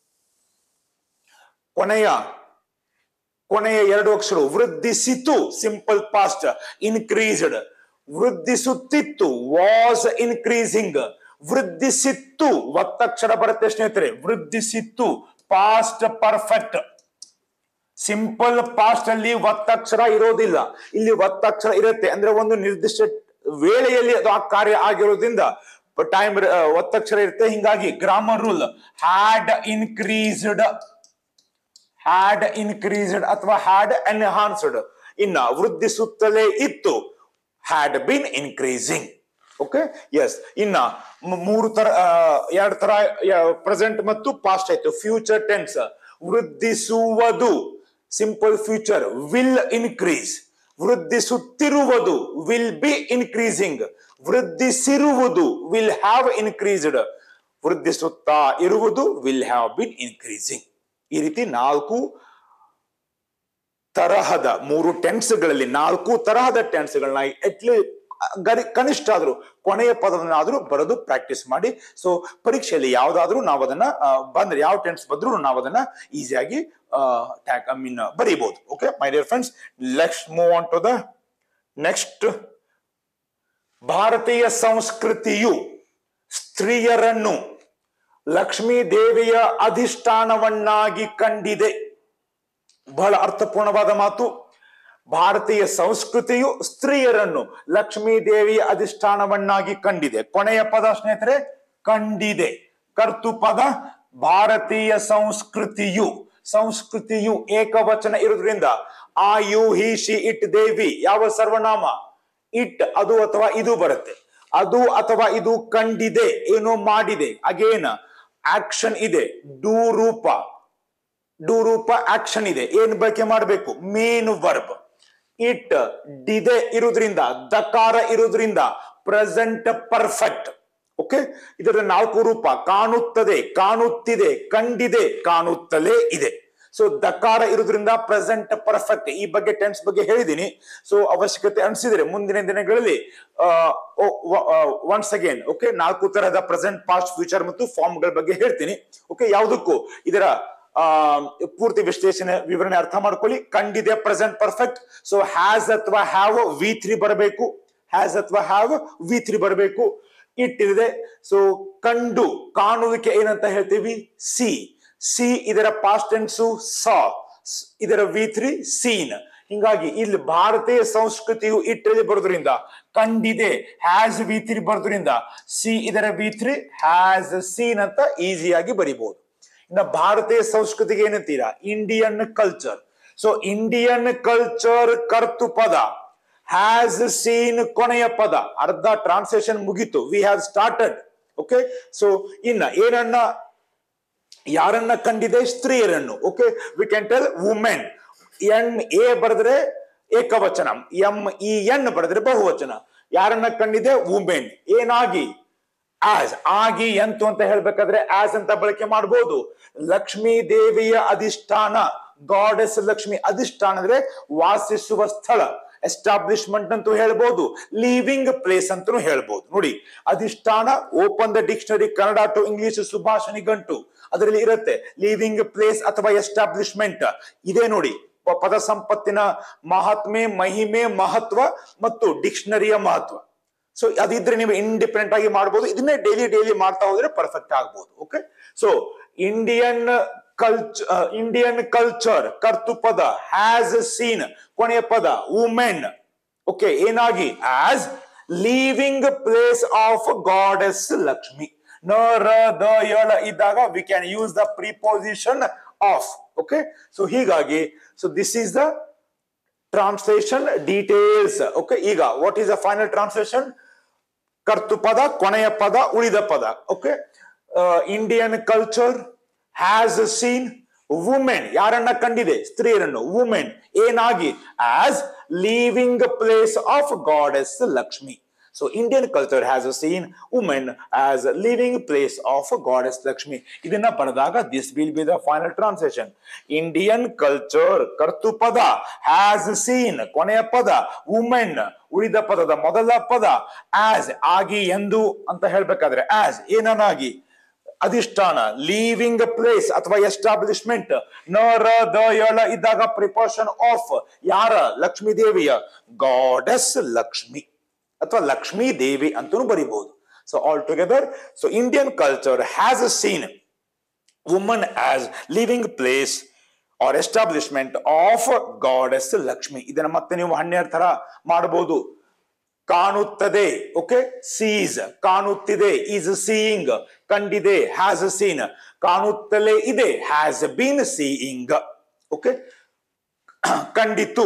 ಕೊನೆಯ ಕೊನೆಯ ಎರಡು ಅಕ್ಷರ ವೃದ್ಧಿಸಿತು ಸಿಂಪಲ್ ಪಾಸ್ಟ್ ಇನ್ಕ್ರೀಸ್ಡ್ ವೃದ್ಧಿಸುತ್ತಿತ್ತು ವಾಸ್ ಇನ್ಕ್ರೀಸಿಂಗ್ ವೃದ್ಧಿಸಿತ್ತು ಒತ್ತಕ್ಷರ ಬರುತ್ತೆ ಸ್ನೇಹಿತರೆ ವೃದ್ಧಿಸಿತ್ತು ಪಾಸ್ಟ್ ಪರ್ಫೆಕ್ಟ್ ಸಿಂಪಲ್ ಪಾಸ್ಟ್ ಅಲ್ಲಿ ಒತ್ತಕ್ಷರ ಇರೋದಿಲ್ಲ ಇಲ್ಲಿ ಒತ್ತಕ್ಷರ ಇರುತ್ತೆ ಅಂದ್ರೆ ಒಂದು ನಿರ್ದಿಷ್ಟ ವೇಳೆಯಲ್ಲಿ ಅದು ಆ ಕಾರ್ಯ ಆಗಿರೋದ್ರಿಂದ ಟೈಮ್ ಒತ್ತಕ್ಷರ ಇರುತ್ತೆ ಹಿಂಗಾಗಿ grammar rule had increased had increased ಅಥವಾ ಹ್ಯಾಡ್ ಎನ್ಹಾನ್ಸ್ಡ್ ಇನ್ನ ವೃದ್ಧಿಸುತ್ತಲೇ ಇತ್ತು had been increasing okay yes ಇನ್ನ ಮ್- ಮೂರು ತರ ಆ, ಎರಡು ತರ ಪ್ರೆಸೆಂಟ್ ಮತ್ತು ಪಾಸ್ಟ್ ಆಯ್ತು ಫ್ಯೂಚರ್ ಟೆನ್ಸ್ ವೃದ್ಧಿಸುವುದು ಸಿಂಪಲ್ ಫ್ಯೂಚರ್ ವಿಲ್ ಇನ್ಕ್ರೀಸ್ ವೃದ್ಧಿಸುತ್ತಿರುವುದು ವಿಲ್ ಬಿ ಇನ್ಕ್ರೀಸಿಂಗ್ ವೃದ್ಧಿಸಿರುವುದು ವಿಲ್ ಹ್ಯಾವ್ ಇನ್ಕ್ರೀಸ್ಡ್ ವೃದ್ಧಿಸುತ್ತಾ ಇರುವುದು ವಿಲ್ ಹ್ಯಾವ್ ಬಿನ್ ಇನ್ಕ್ರೀಸಿಂಗ್ ಈ ರೀತಿ ನಾಲ್ಕು ತರಹದ ಮೂರು ಟೆನ್ಸ್ಗಳಲ್ಲಿ ನಾಲ್ಕು ತರಹದ ಟೆನ್ಸ್ಗಳನ್ನ ಎಟ್ಲಿ ಗರಿ ಕನಿಷ್ಠ ಆದ್ರೂ ಕೊನೆಯ ಪದವನ್ನಾದ್ರೂ ಬರೆದು ಪ್ರಾಕ್ಟೀಸ್ ಮಾಡಿ ಸೊ ಪರೀಕ್ಷೆಯಲ್ಲಿ ಯಾವ್ದಾದ್ರೂ ನಾವು ಅದನ್ನ ಆ, ಬಂದ್ರೆ ಯಾವ ಟೆನ್ಸ್ ಬಂದ್ರು ನಾವು ಅದನ್ನ ಈಸಿಯಾಗಿ ಟ್ಯಾಕ್ ಐ ಮೀನ್ ಬರೀಬಹುದು okay my dear friends let's move on to the next ಭಾರತೀಯ ಸಂಸ್ಕೃತಿಯು ಸ್ತ್ರೀಯರನ್ನು ಲಕ್ಷ್ಮೀ ದೇವಿಯ ಅಧಿಷ್ಠಾನವನ್ನಾಗಿ ಕಂಡಿದೆ ಬಹಳ ಅರ್ಥಪೂರ್ಣವಾದ ಮಾತು ಭಾರತೀಯ ಸಂಸ್ಕೃತಿಯು ಸ್ತ್ರೀಯರನ್ನು ಲಕ್ಷ್ಮೀ ದೇವಿಯ ಅಧಿಷ್ಠಾನವನ್ನಾಗಿ ಕಂಡಿದೆ ಕೊನೆಯ ಪದ ಸ್ನೇಹಿತರೆ ಕಂಡಿದೆ ಕರ್ತು ಪದ ಭಾರತೀಯ ಸಂಸ್ಕೃತಿಯು ಸಂಸ್ಕೃತಿಯು ಏಕವಚನ ಇರೋದ್ರಿಂದ I you he she it ದೇವಿ ಯಾವ ಸರ್ವನಾಮ ಇಟ್ ಅದು ಅಥವಾ ಇದು ಬರುತ್ತೆ ಅದು ಅಥವಾ ಇದು ಕಂಡಿದೆ ಏನೋ ಮಾಡಿದೆ ಅಗೇನ್ ಆಕ್ಷನ್ ಇದೆ ಡೂ ರೂಪ ಡೂ ರೂಪ ಆಕ್ಷನ್ ಇದೆ ಏನ್ ಬಳಕೆ ಮಾಡಬೇಕು ಮೇನ್ ವರ್ಬ್ ಇಟ್ ಡಿದೆ ಇರುವುದರಿಂದ ದಕಾರ ಇರುವುದರಿಂದ ಪ್ರೆಸೆಂಟ್ ಪರ್ಫೆಕ್ಟ್ ಓಕೆ ಇದರ ನಾಲ್ಕು ರೂಪ ಕಾಣುತ್ತದೆ ಕಾಣುತ್ತಿದೆ ಕಂಡಿದೆ ಕಾಣುತ್ತಲೇ ಇದೆ ಸೊ ದಕಾರ ಇರುವುದರಿಂದ ಪ್ರೆಸೆಂಟ್ ಪರ್ಫೆಕ್ಟ್ ಈ ಬಗ್ಗೆ ಟೆನ್ಸ್ ಬಗ್ಗೆ ಹೇಳಿದೀನಿ ಸೊ ಅವಶ್ಯಕತೆ ಅನಿಸಿದ್ರೆ ಮುಂದಿನ ದಿನಗಳಲ್ಲಿ ಒನ್ಸ್ ಅಗೇನ್ ಓಕೆ ನಾಲ್ಕು ತರಹದ ಪ್ರೆಸೆಂಟ್ ಪಾಸ್ಟ್ ಫ್ಯೂಚರ್ ಮತ್ತು ಫಾರ್ಮ್ಗಳ ಬಗ್ಗೆ ಹೇಳ್ತೀನಿ ಓಕೆ ಯಾವುದಕ್ಕೂ ಇದರ ಆ ಪೂರ್ತಿ ವಿಶ್ಲೇಷಣೆ ವಿವರಣೆ ಅರ್ಥ ಮಾಡ್ಕೊಳ್ಳಿ ಕಂಡಿದೆ ಪ್ರೆಸೆಂಟ್ ಪರ್ಫೆಕ್ಟ್ ಸೊ ಹ್ಯಾಸ್ ಅಥವಾ ಹ್ಯಾವ್ ವಿ ತ್ರೀ ಬರಬೇಕು ಹ್ಯಾಸ್ ಅಥವಾ ಹ್ಯಾವ್ ವಿ ತ್ರೀ ಬರಬೇಕು ಇಟ್ಟಿದೆ ಸೊ ಕಂಡು ಕಾಣುವಿಕೆ ಏನಂತ ಹೇಳ್ತೀವಿ ಸಿ ಸಿ ಇದರ ಪಾಸ್ಟ್ ಟೆನ್ಸು ಸಾ ಇದರ ವಿ ತ್ರೀ ಸೀನ್ ಹಿಂಗಾಗಿ ಇಲ್ಲಿ ಭಾರತೀಯ ಸಂಸ್ಕೃತಿಯು ಇಟ್ಟಲ್ಲಿ ಬರೋದ್ರಿಂದ ಕಂಡಿದೆ ಹ್ಯಾಸ್ ವಿ ತ್ರೀ ಬರೋದ್ರಿಂದ ಸಿ ಇದರ ವಿ ತ್ರೀ ಹ್ಯಾಸ್ ಸೀನ್ ಅಂತ ಈಸಿಯಾಗಿ ಬರಿಬಹುದು ಇನ್ನು ಭಾರತೀಯ ಸಂಸ್ಕೃತಿಗೆ ಏನಂತೀರಾ Indian culture so Indian culture ಕರ್ತು ಪದ ಹ್ಯಾಸ್ ಸೀನ್ ಕೊನೆಯ ಪದ ಅರ್ಧ ಟ್ರಾನ್ಸ್ಲೇಷನ್ ಮುಗೀತು we have started okay so ಇನ್ನ ಏನನ್ನ ಯಾರನ್ನ ಕಂಡಿದೆ ಸ್ತ್ರೀಯರನ್ನು ಓಕೆ we can tell women N A ಬರೆದ್ರೆ ಏಕವಚನ ಎಂ ಇ ಎನ್ ಬರೆದ್ರೆ ಬಹುವಚನ ಯಾರನ್ನ ಕಂಡಿದೆ ವುಮೆನ್ ಏನಾಗಿ ಆಸ್ ಆಗಿ ಎಂತು ಅಂತ ಹೇಳ್ಬೇಕಾದ್ರೆ ಆಸ್ ಅಂತ ಬಳಕೆ ಮಾಡಬಹುದು ಲಕ್ಷ್ಮೀ ದೇವಿಯ ಅಧಿಷ್ಠಾನ ಗಾಡೆಸ್ ಲಕ್ಷ್ಮಿ ಅಧಿಷ್ಠಾನ ಅಂದ್ರೆ ವಾಸಿಸುವ ಸ್ಥಳ ಎಸ್ಟಾಬ್ಲಿಷ್ಮೆಂಟ್ ಅಂತೂ ಹೇಳ್ಬೋದು ಲಿವಿಂಗ್ ಪ್ಲೇಸ್ ಅಂತೂ ಹೇಳ್ಬೋದು ನೋಡಿ ಅಧಿಷ್ಠಾನ open the dictionary Kannada to English ಸುಭಾಷಣಿ ಗಂಟು ಅದರಲ್ಲಿ ಇರುತ್ತೆ ಲಿವಿಂಗ್ ಪ್ಲೇಸ್ ಅಥವಾ ಎಸ್ಟಾಬ್ಲಿಷ್ಮೆಂಟ್ ಇದೆ ನೋಡಿ ಪ- ಪದ ಸಂಪತ್ತಿನ ಮಹಾತ್ಮೆ ಮಹಿಮೆ ಮಹತ್ವ ಮತ್ತು ಡಿಕ್ಷನರಿಯ ಮಹತ್ವ ಸೊ ಅದಿದ್ರೆ ನೀವು ಇಂಡಿಪೆಂಡೆಂಟ್ ಆಗಿ ಮಾಡ್ಬೋದು ಇದನ್ನೇ ಡೈಲಿ ಡೈಲಿ ಮಾಡ್ತಾ ಹೋದ್ರೆ ಪರ್ಫೆಕ್ಟ್ ಆಗ್ಬೋದು okay so Indian culture Indian culture ಕರ್ತು ಪದ ಹ್ಯಾಸ್ ಸೀನ್ ಕೊನೆಯ ಪದ ವುಮೆನ್ ಓಕೆ ಏನಾಗಿ as living place of goddess Lakshmi ನ ರ ದ ಯಳ ಇದ್ದಾಗ we can use the preposition of okay so ಹೀಗಾಗಿ so this is the translation details okay ಈಗ what is the final translation ಕರ್ತು ಪದ ಕೊನೆಯ ಪದ ಉಳಿದ ಪದ okay Indian culture has seen women ಯಾರನ್ನ ಕಂಡಿದೆ ಸ್ತ್ರೀಯರನ್ನು ವುಮೆನ್ ಏನಾಗಿ as living place of goddess Lakshmi so Indian culture has seen women as living place of goddess Lakshmi ಇದನ್ನ ಬರೆದಾಗ this will be the final translation Indian culture ಕರ್ತು ಪದ has seen ಕೊನೆಯ ಪದ ವುಮೆನ್ ಉಳಿದ ಪದದ ಮೊದಲ ಪದ ಆಸ್ ಆಗಿ ಎಂದು ಅಂತ ಹೇಳ್ಬೇಕಾದ್ರೆ ಆಸ್ ಏನನ್ನಾಗಿ ಅಧಿಷ್ಠಾನ ಲೀವಿಂಗ್ ಪ್ಲೇಸ್ ಅಥವಾ ಎಸ್ಟಾಬ್ಲಿಷ್ಮೆಂಟ್ ನ ರ ದ ಯಳ ಇದ್ದಾಗ ಪ್ರಿಪಾಷನ್ ಆಫ್ ಯಾರ ಲಕ್ಷ್ಮೀ ದೇವಿಯ ಗಾಡೆಸ್ ಲಕ್ಷ್ಮಿ ಅಥವಾ ಲಕ್ಷ್ಮೀ ದೇವಿ ಅಂತಲೂ ಬರಿಬಹುದು so all together so Indian culture has a seen woman as living place or establishment of goddess Lakshmi ಇದನ್ನ ಮತ್ತೆ ನೀವು ಹನ್ನೆರಡು ತರ ಮಾಡಬಹುದು ಕಾಣುತ್ತದೆ ಓಕೆ ಸೀಸ್ ಕಾಣುತ್ತಿದೆ ಈಸ್ ಸೀಯಿಂಗ್ ಕಂಡಿದೆ ಹ್ಯಾಸ್ ಸೀನ್ ಕಾಣುತ್ತಲೇ ಇದೆ ಹ್ಯಾಸ್ ಬೀನ್ ಸೀಯಿಂಗ್ ಓಕೆ ಕಂಡಿತು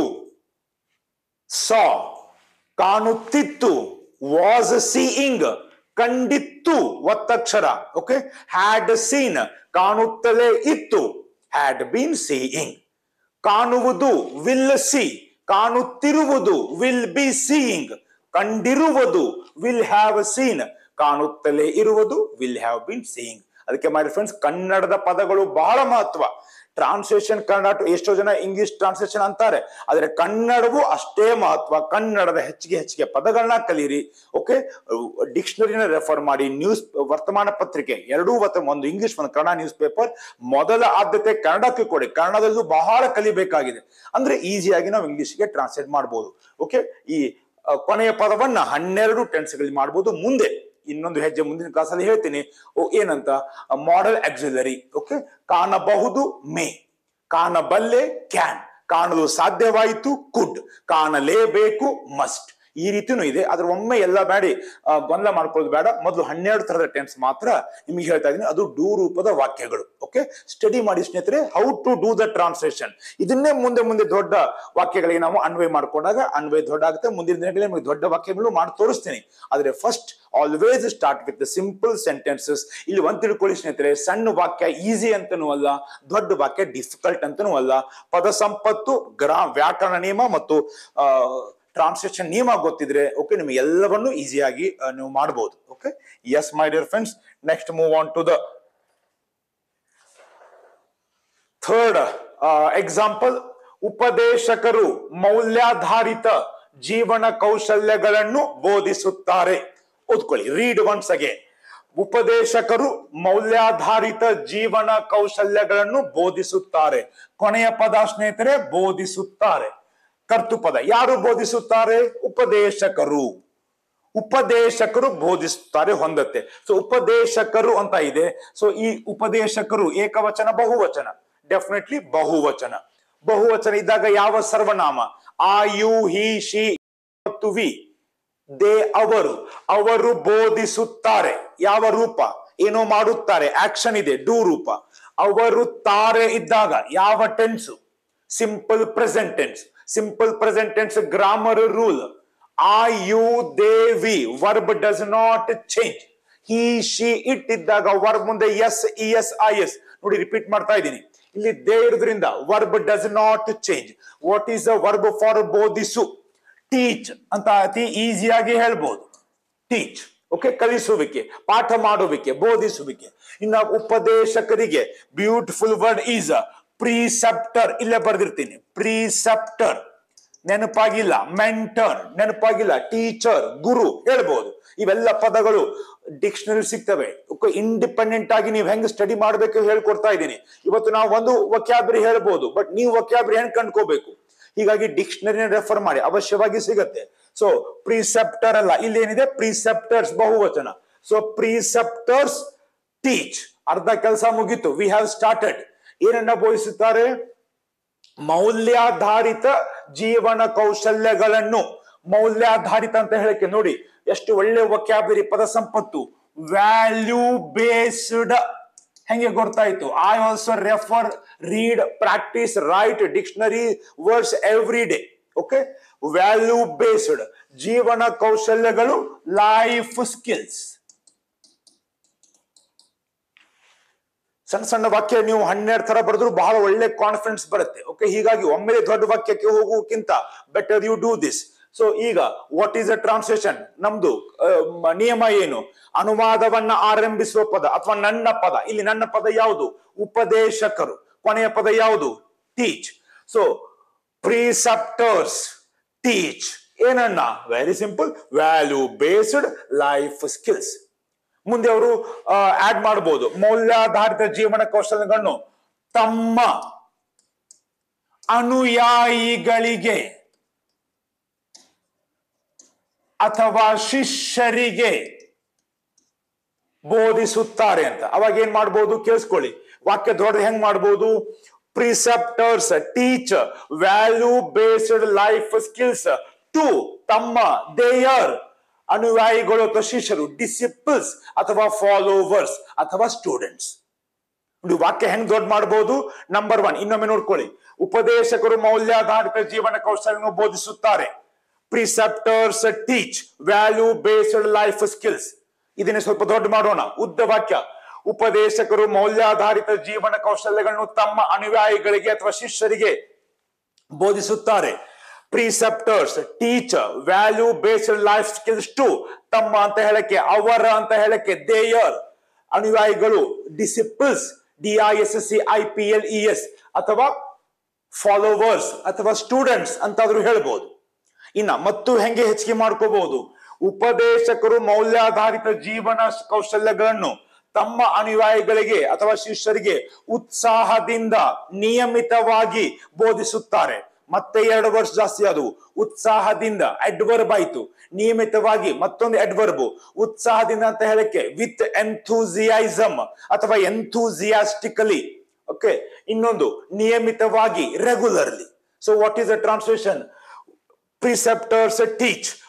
ಸಾ ಕಾಣುತ್ತಿತ್ತು ವಾಸ್ ಸೀಯಿಂಗ್ ಕಂಡಿತ್ತು ಒತ್ತಕ್ಷರ ಓಕೆ ಹ್ಯಾಡ್ ಸೀನ್ ಕಾಣುತ್ತಲೇ ಇತ್ತು ಹ್ಯಾಡ್ ಬೀನ್ ಸೀಯಿಂಗ್ ಕಾಣುವುದು ವಿಲ್ ಸಿ ಕಾಣುತ್ತಿರುವುದು ವಿಲ್ ಬಿ ಸೀಯಿಂಗ್ ಕಂಡಿರುವುದು ವಿಲ್ ಹ್ಯಾವ್ ಸೀನ್ ಕಾಣುತ್ತಲೇ ಇರುವುದು ವಿಲ್ ಹ್ಯಾವ್ ಬಿನ್ ಸೀಯಿಂಗ್ ಅದಕ್ಕೆ ಮೈ ಫ್ರೆಂಡ್ಸ್ ಕನ್ನಡದ ಪದಗಳು ಬಹಳ ಮಹತ್ವ ಟ್ರಾನ್ಸ್ಲೇಷನ್ ಕನ್ನಡ to ಎಷ್ಟೋ ಜನ ಇಂಗ್ಲಿಷ್ ಟ್ರಾನ್ಸ್ಲೇಷನ್ ಅಂತಾರೆ ಆದ್ರೆ ಕನ್ನಡವು ಅಷ್ಟೇ ಮಹತ್ವ ಕನ್ನಡದ ಹೆಚ್ಚಿಗೆ ಹೆಚ್ಚಿಗೆ ಪದಗಳನ್ನ ಕಲೀರಿ ಓಕೆ ಡಿಕ್ಷನರಿನ ರೆಫರ್ ಮಾಡಿ ನ್ಯೂಸ್ ವರ್ತಮಾನ ಪತ್ರಿಕೆ ಎರಡೂ ವತ್ತ ಒಂದು ಇಂಗ್ಲಿಷ್ ಒಂದು ಕನ್ನಡ ನ್ಯೂಸ್ ಪೇಪರ್ ಮೊದಲ ಆದ್ಯತೆ ಕನ್ನಡಕ್ಕೆ ಕೊಡಿ ಕನ್ನಡದಲ್ಲೂ ಬಹಳ ಕಲಿಬೇಕಾಗಿದೆ ಅಂದ್ರೆ ಈಸಿಯಾಗಿ ನಾವು ಇಂಗ್ಲಿಷ್ಗೆ ಟ್ರಾನ್ಸ್ಲೇಟ್ ಮಾಡಬಹುದು ಓಕೆ ಈ ಆ, ಕೊನೆಯ ಪದವನ್ನ ಹನ್ನೆರಡು ಟೆನ್ಸ್ಗಳಲ್ಲಿ ಮಾಡಬಹುದು ಮುಂದೆ ಇನ್ನೊಂದು ಹೆಜ್ಜೆ ಮುಂದಿನ ಕ್ಲಾಸಲ್ಲಿ ಹೇಳ್ತೀನಿ ಓ ಏನಂತ ಮಾಡೆಲ್ ಆಕ್ಸಿಲರಿ ಓಕೆ ಕಾಣಬಹುದು ಮೇ ಕಾಣಬಲ್ಲೆ ಕ್ಯಾನ್ ಕಾಣಲು ಸಾಧ್ಯವಾಯಿತು ಕುಡ್ ಕಾಣಲೇಬೇಕು ಮಸ್ಟ್ ಈ ರೀತಿನೂ ಇದೆ ಅದ್ರ ಒಮ್ಮೆ ಎಲ್ಲ ಮಾಡಿ ಆ, ಗೊಂದಲ ಮಾಡ್ಕೊಳ್ಳೋದು ಬೇಡ ಮೊದಲು ಹನ್ನೆರಡು ತರದ ಟೆನ್ಸ್ ಮಾತ್ರ ನಿಮಗೆ ಹೇಳ್ತಾ ಇದೀನಿ ಅದು ಡೂ ರೂಪದ ವಾಕ್ಯಗಳು ಓಕೆ ಸ್ಟಡಿ ಮಾಡಿ ಸ್ನೇಹಿತರೆ how to do the translation ಇದನ್ನೇ ಮುಂದೆ ಮುಂದೆ ದೊಡ್ಡ ವಾಕ್ಯಗಳಿಗೆ ನಾವು ಅನ್ವಯ ಮಾಡ್ಕೊಂಡಾಗ ಅನ್ವಯ ದೊಡ್ಡ ಆಗುತ್ತೆ ಮುಂದಿನ ದಿನಗಳಲ್ಲಿ ನಿಮಗೆ ದೊಡ್ಡ ವಾಕ್ಯಗಳು ಮಾಡಿ ತೋರಿಸ್ತೀನಿ ಆದ್ರೆ first always start with the simple sentences ಇಲ್ಲಿ ಒಂದ್ ತಿಳ್ಕೊಳ್ಳಿ ಸ್ನೇಹಿತರೆ ಸಣ್ಣ ವಾಕ್ಯ ಈಸಿ ಅಂತನೂ ಅಲ್ಲ ದೊಡ್ಡ ವಾಕ್ಯ ಡಿಫಿಕಲ್ಟ್ ಅಂತನೂ ಅಲ್ಲ ಪದ ಸಂಪತ್ತು ಗ್ರಾ ವ್ಯಾಕರಣ ನಿಯಮ ಮತ್ತು ಟ್ರಾನ್ಸ್ಲೇಷನ್ ನಿಯಮ ಗೊತ್ತಿದ್ರೆ ಓಕೆ ನಿಮಗೆ ಎಲ್ಲವನ್ನೂ ಈಸಿಯಾಗಿ ನೀವು ಮಾಡಬಹುದು okay yes my dear friends next move on to the third example ಉಪದೇಶಕರು ಮೌಲ್ಯಾಧಾರಿತ ಜೀವನ ಕೌಶಲ್ಯಗಳನ್ನು ಬೋಧಿಸುತ್ತಾರೆ ಓದ್ಕೊಳ್ಳಿ ರೀಡ್ ಒನ್ಸ್ ಅಗೇನ್ ಉಪದೇಶಕರು ಮೌಲ್ಯಾಧಾರಿತ ಜೀವನ ಕೌಶಲ್ಯಗಳನ್ನು ಬೋಧಿಸುತ್ತಾರೆ ಕೊನೆಯ ಪದ ಸ್ನೇಹಿತರೆ ಬೋಧಿಸುತ್ತಾರೆ ಕರ್ತುಪದ ಯಾರು ಬೋಧಿಸುತ್ತಾರೆ ಉಪದೇಶಕರು ಉಪದೇಶಕರು ಬೋಧಿಸುತ್ತಾರೆ ಹೊಂದತ್ತೆ ಸೊ ಉಪದೇಶಕರು ಅಂತ ಇದೆ ಸೊ ಈ ಉಪದೇಶಕರು ಏಕವಚನ ಬಹುವಚನ ಡೆಫಿನೆಟ್ಲಿ ಬಹುವಚನ ಬಹುವಚನ ಇದ್ದಾಗ ಯಾವ ಸರ್ವನಾಮ ಆ ಯು ಹಿ ಶಿ ಮತ್ತು ವಿ ದೇ ಅವರು ಅವರು ಬೋಧಿಸುತ್ತಾರೆ ಯಾವ ರೂಪ ಏನೋ ಮಾಡುತ್ತಾರೆ ಆಕ್ಷನ್ ಇದೆ ಡೂ ರೂಪ ಅವರು ತಾರೆ ಇದ್ದಾಗ ಯಾವ tense simple present tense simple present tense grammar rule I you they we verb does not change he she it ಇದ್ದಾಗ ವರ್ಬ್ ಮುಂದೆ S E S I S ನೋಡಿ ರಿಪೀಟ್ ಮಾಡ್ತಾ ಇದ್ದೀನಿ ಇಲ್ಲಿ ದೇ ಇರೋದ್ರಿಂದ verb does not change what is the verb for ಬೋಧಿಸು teach ಅಂತ ಅತಿ ಈಸಿಯಾಗಿ ಹೇಳ್ಬೋದು ಟೀಚ್ ಓಕೆ ಕಲಿಸುವಿಕೆ ಪಾಠ ಮಾಡುವಿಕೆ ಬೋಧಿಸುವಿಕೆ ಇನ್ನ ಉಪದೇಶಕರಿಗೆ ಬ್ಯೂಟಿಫುಲ್ ವರ್ಡ್ ಈಸ್ ಪ್ರೀಸೆಪ್ಟರ್ ಇಲ್ಲೇ ಬರ್ದಿರ್ತೀನಿ ಪ್ರೀಸೆಪ್ಟರ್ ನೆನಪಾಗಿಲ್ಲ ಮೆಂಟರ್ ನೆನಪಾಗಿಲ್ಲ ಟೀಚರ್ ಗುರು ಹೇಳ್ಬೋದು ಇವೆಲ್ಲ ಪದಗಳು ಡಿಕ್ಷನರಿ ಸಿಗ್ತವೆ ಇಂಡಿಪೆಂಡೆಂಟ್ ಆಗಿ ನೀವು ಹೆಂಗ್ ಸ್ಟಡಿ ಮಾಡ್ಬೇಕು ಹೇಳ್ಕೊಡ್ತಾ ಇದ್ದೀನಿ ಇವತ್ತು ನಾವು ಒಂದು ವಕ್ಯಾಬ್ರಿ ಹೇಳ್ಬೋದು ಬಟ್ ನೀವು ವಕ್ಯಾಬ್ರಿ ಹೆಂಗ್ ಕಂಡ್ಕೋಬೇಕು ಹೀಗಾಗಿ ಡಿಕ್ಷನರಿನ ರೆಫರ್ ಮಾಡಿ ಅವಶ್ಯವಾಗಿ ಸಿಗತ್ತೆ ಸೊ ಪ್ರಿಸೆಪ್ಟರ್ ಅಲ್ಲ ಇಲ್ಲಿ ಏನಿದೆ ಪ್ರಿಸೆಪ್ಟರ್ಸ್ ಬಹುವಚನ ಸೊ ಪ್ರಿಸೆಪ್ಟರ್ಸ್ ಟೀಚ್ ಅರ್ಧ ಕೆಲಸ ಮುಗೀತು ವಿ ಹ್ಯಾವ್ ಸ್ಟಾರ್ಟೆಡ್ ಏನನ್ನ ಬೋಧಿಸುತ್ತಾರೆ ಮೌಲ್ಯಾಧಾರಿತ ಜೀವನ ಕೌಶಲ್ಯಗಳನ್ನು ಮೌಲ್ಯಾಧಾರಿತ ಅಂತ ಹೇಳಕ್ಕೆ ನೋಡಿ ಎಷ್ಟು ಒಳ್ಳೆ ವಕ್ಯಾಬರಿ ಪದ ಸಂಪತ್ತು ವ್ಯಾಲ್ಯೂ ಬೇಸ್ಡ್ ಹೆಂಗೆ ಗೊತ್ತಾಯ್ತು I also refer read practice write dictionary words every day okay value based ಜೀವನ ಕೌಶಲ್ಯಗಳು ಲೈಫ್ ಸ್ಕಿಲ್ಸ್ ಸಣ್ಣ ಸಣ್ಣ ವಾಕ್ಯ ನೀವು ಹನ್ನೆರಡು ತರ ಬರೆದ್ರು ಬಹಳ ಒಳ್ಳೆ ಕಾನ್ಫಿಡೆನ್ಸ್ ಬರುತ್ತೆ ಓಕೆ ಹೀಗಾಗಿ ಒಮ್ಮೆಲೆ ದೊಡ್ಡ ವಾಕ್ಯಕ್ಕೆ ಹೋಗುವಕ್ಕಿಂತ better you do this so ಈಗ ವಾಟ್ ಈಸ್ ಅ ಟ್ರಾನ್ಸ್ಲೇಷನ್ ನಮ್ದು ಆ, ಮ- ನಿಯಮ ಏನು ಅನುವಾದವನ್ನ ಆರಂಭಿಸುವ ಪದ ಅಥವಾ ನನ್ನ ಪದ ಇಲ್ಲಿ ನನ್ನ ಪದ ಯಾವುದು ಉಪದೇಶಕರು ಕೊನೆಯ ಪದ ಯಾವುದು ಟೀಚ್ ಸೊ ಪ್ರಿಸೆಪ್ಟರ್ಸ್ ಟೀಚ್ ಏನನ್ನ very simple value based life skills ಮುಂದೆ ಅವರು ಆಡ್ ಮಾಡಬಹುದು ಮೌಲ್ಯಾಧಾರಿತ ಜೀವನ ಕೌಶಲ್ಯಗಳನ್ನು ತಮ್ಮ ಅನುಯಾಯಿಗಳಿಗೆ ಅಥವಾ ಶಿಷ್ಯರಿಗೆ ಬೋಧಿಸುತ್ತಾರೆ ಅಂತ ಅವಾಗ ಏನ್ ಮಾಡ್ಬೋದು ಕೇಳಿಸ್ಕೊಳ್ಳಿ ವಾಕ್ಯ ದೊಡ್ಡ ಹೆಂಗ್ ಮಾಡ್ಬೋದು preceptors teach value based life skills to ತಮ್ಮ ದೇಯರ್ ಅನುಯಾಯಿಗಳು ಅಥವಾ ಶಿಷ್ಯರು ಡಿಸಿಪಲ್ಸ್ ಅಥವಾ ಫಾಲೋವರ್ಸ್ ಅಥವಾ ಸ್ಟೂಡೆಂಟ್ಸ್ ನೋಡಿ ವಾಕ್ಯ ಹೆಂಗ್ ದೊಡ್ಡ ಮಾಡಬಹುದು ನಂಬರ್ ಒನ್ ಇನ್ನೊಮ್ಮೆ ನೋಡ್ಕೊಳ್ಳಿ ಉಪದೇಶಕರು ಮೌಲ್ಯಾಧಾರಿತ ಜೀವನ ಕೌಶಲ್ಯವನ್ನು ಬೋಧಿಸುತ್ತಾರೆ preceptors teach value based life skills ಇದನ್ನೇ ಸ್ವಲ್ಪ ದೊಡ್ಡ ಮಾಡೋಣ ಉದ್ದ ವಾಕ್ಯ ಉಪದೇಶಕರು ಮೌಲ್ಯಾಧಾರಿತ ಜೀವನ ಕೌಶಲ್ಯಗಳನ್ನು ತಮ್ಮ ಅನುಯಾಯಿಗಳಿಗೆ ಅಥವಾ ಶಿಷ್ಯರಿಗೆ ಬೋಧಿಸುತ್ತಾರೆ preceptors teacher value based life skills to ತಮ್ಮ ಅಂತ ಹೇಳಕ್ಕೆ ಅವರ ಅಂತ ಹೇಳಕ್ಕೆ ದೇಯರ್ ಅನುಯಾಯಿಗಳು disciples D I S S C I P L E S ಅಥವಾ ಫಾಲೋವರ್ಸ್ ಅಥವಾ ಸ್ಟೂಡೆಂಟ್ಸ್ ಅಂತಾದ್ರೂ ಹೇಳ್ಬೋದು ಇನ್ನ ಮತ್ತು ಹೆಂಗೆ ಹೆಚ್ಚಿಗೆ ಮಾಡ್ಕೋಬಹುದು ಉಪದೇಶಕರು ಮೌಲ್ಯಾಧಾರಿತ ಜೀವನ ಕೌಶಲ್ಯಗಳನ್ನು ತಮ್ಮ ಅನುಯಾಯಿಗಳಿಗೆ ಅಥವಾ ಶಿಷ್ಯರಿಗೆ ಉತ್ಸಾಹದಿಂದ ನಿಯಮಿತವಾಗಿ ಬೋಧಿಸುತ್ತಾರೆ ಮತ್ತೆ ಎರಡು ವರ್ಷ ಜಾಸ್ತಿ ಆದವು ಉತ್ಸಾಹದಿಂದ ಅಡ್ವರ್ಬ್ ಆಯ್ತು ನಿಯಮಿತವಾಗಿ ಮತ್ತೊಂದು ಅಡ್ವರ್ಬ್ ಉತ್ಸಾಹದಿಂದ ಅಂತ ಹೇಳಕ್ಕೆ ವಿತ್ ಎಂಥೂಸಿಯಾಯಿಸಮ್ ಅಥವಾ ಎಂಥೂಸಿಯಾಸ್ಟಿಕಲಿ ಓಕೆ ಇನ್ನೊಂದು ನಿಯಮಿತವಾಗಿ regularly so what is the translation preceptors teach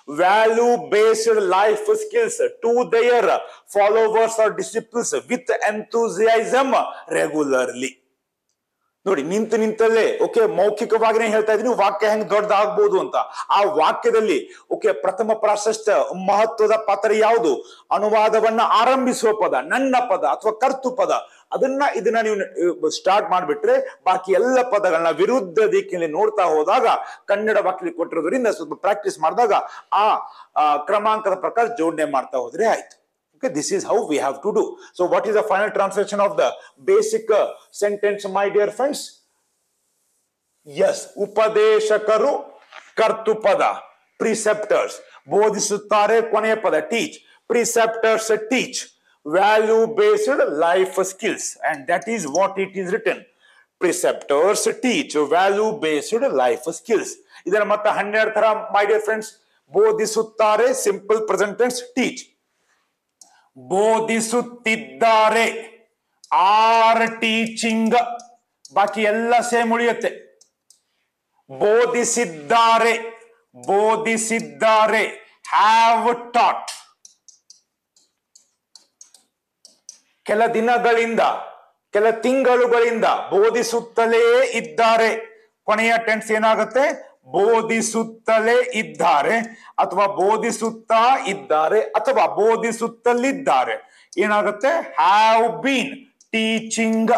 value based life skills to their followers or disciplines with enthusiasm regularly ನೋಡಿ ನಿಂತು ನಿಂತಲ್ಲೇ ಓಕೆ ಮೌಖಿಕವಾಗಿನೇ ಹೇಳ್ತಾ ಇದೀನಿ ವಾಕ್ಯ ಹೆಂಗ್ ದೊಡ್ಡದಾಗ್ಬೋದು ಅಂತ ಆ ವಾಕ್ಯದಲ್ಲಿ ಓಕೆ ಪ್ರಥಮ ಪ್ರಾಶಸ್ತ್ಯ ಮಹತ್ವದ ಪಾತ್ರ ಯಾವುದು ಅನುವಾದವನ್ನ ಆರಂಭಿಸುವ ಪದ ನನ್ನ ಪದ ಅಥವಾ ಕರ್ತು ಪದ ಅದನ್ನ ಇದನ್ನ ನೀವು ಸ್ಟಾರ್ಟ್ ಮಾಡ್ಬಿಟ್ರೆ ಬಾಕಿ ಎಲ್ಲ ಪದಗಳನ್ನ ವಿರುದ್ಧ ದಿಕ್ಕಿನಲ್ಲಿ ನೋಡ್ತಾ ಹೋದಾಗ ಕನ್ನಡ ವಾಕ್ಯ ಕೊಟ್ಟಿರೋದ್ರಿಂದ ಸ್ವಲ್ಪ ಪ್ರಾಕ್ಟೀಸ್ ಮಾಡಿದಾಗ ಆ ಆ, ಕ್ರಮಾಂಕದ ಪ್ರಕಾರ ಜೋಡಣೆ ಮಾಡ್ತಾ ಹೋದ್ರೆ ಆಯ್ತು Okay, this is how we have to do. So, what is the final translation of the basic uh, sentence, my dear friends? Yes, ಉಪದೇಶಕರು ಕರ್ತುಪದ ಪ್ರಿಸೆಪ್ಟರ್ಸ್ ಬೋಧಿಸುತ್ತಾರೆ ಕೊನೆಯ ಪದ teach preceptors teach value based life skills and that is what it is written preceptors teach value based life skills ಇದರ ಮತ್ತೆ ಹನ್ನೆರಡು ತರ my dear friends ಬೋಧಿಸುತ್ತಾರೆ ಸಿಂಪಲ್ ಪ್ರೆಸೆಂಟೆನ್ಸ್ ಟೀಚ್ ಬೋಧಿಸುತ್ತಿದ್ದಾರೆ ಆರ್ ಟೀಚಿಂಗ್ ಬಾಕಿ ಎಲ್ಲ ಸೇಮ್ ಉಳಿಯುತ್ತೆ ಬೋಧಿಸಿದ್ದಾರೆ ಬೋಧಿಸಿದ್ದಾರೆ ಹ್ಯಾವ್ ಟಾಟ್ ಕೆಲ ದಿನಗಳಿಂದ ಕೆಲ ತಿಂಗಳುಗಳಿಂದ ಬೋಧಿಸುತ್ತಲೇ ಇದ್ದಾರೆ ಕೊನೆಯ ಟೆನ್ಸ್ ಏನಾಗುತ್ತೆ ಬೋಧಿಸುತ್ತಲೇ ಇದ್ದಾರೆ ಅಥವಾ ಬೋಧಿಸುತ್ತಾ ಇದ್ದಾರೆ ಅಥವಾ ಬೋಧಿಸುತ್ತಲಿದ್ದಾರೆ ಏನಾಗುತ್ತೆ have been teaching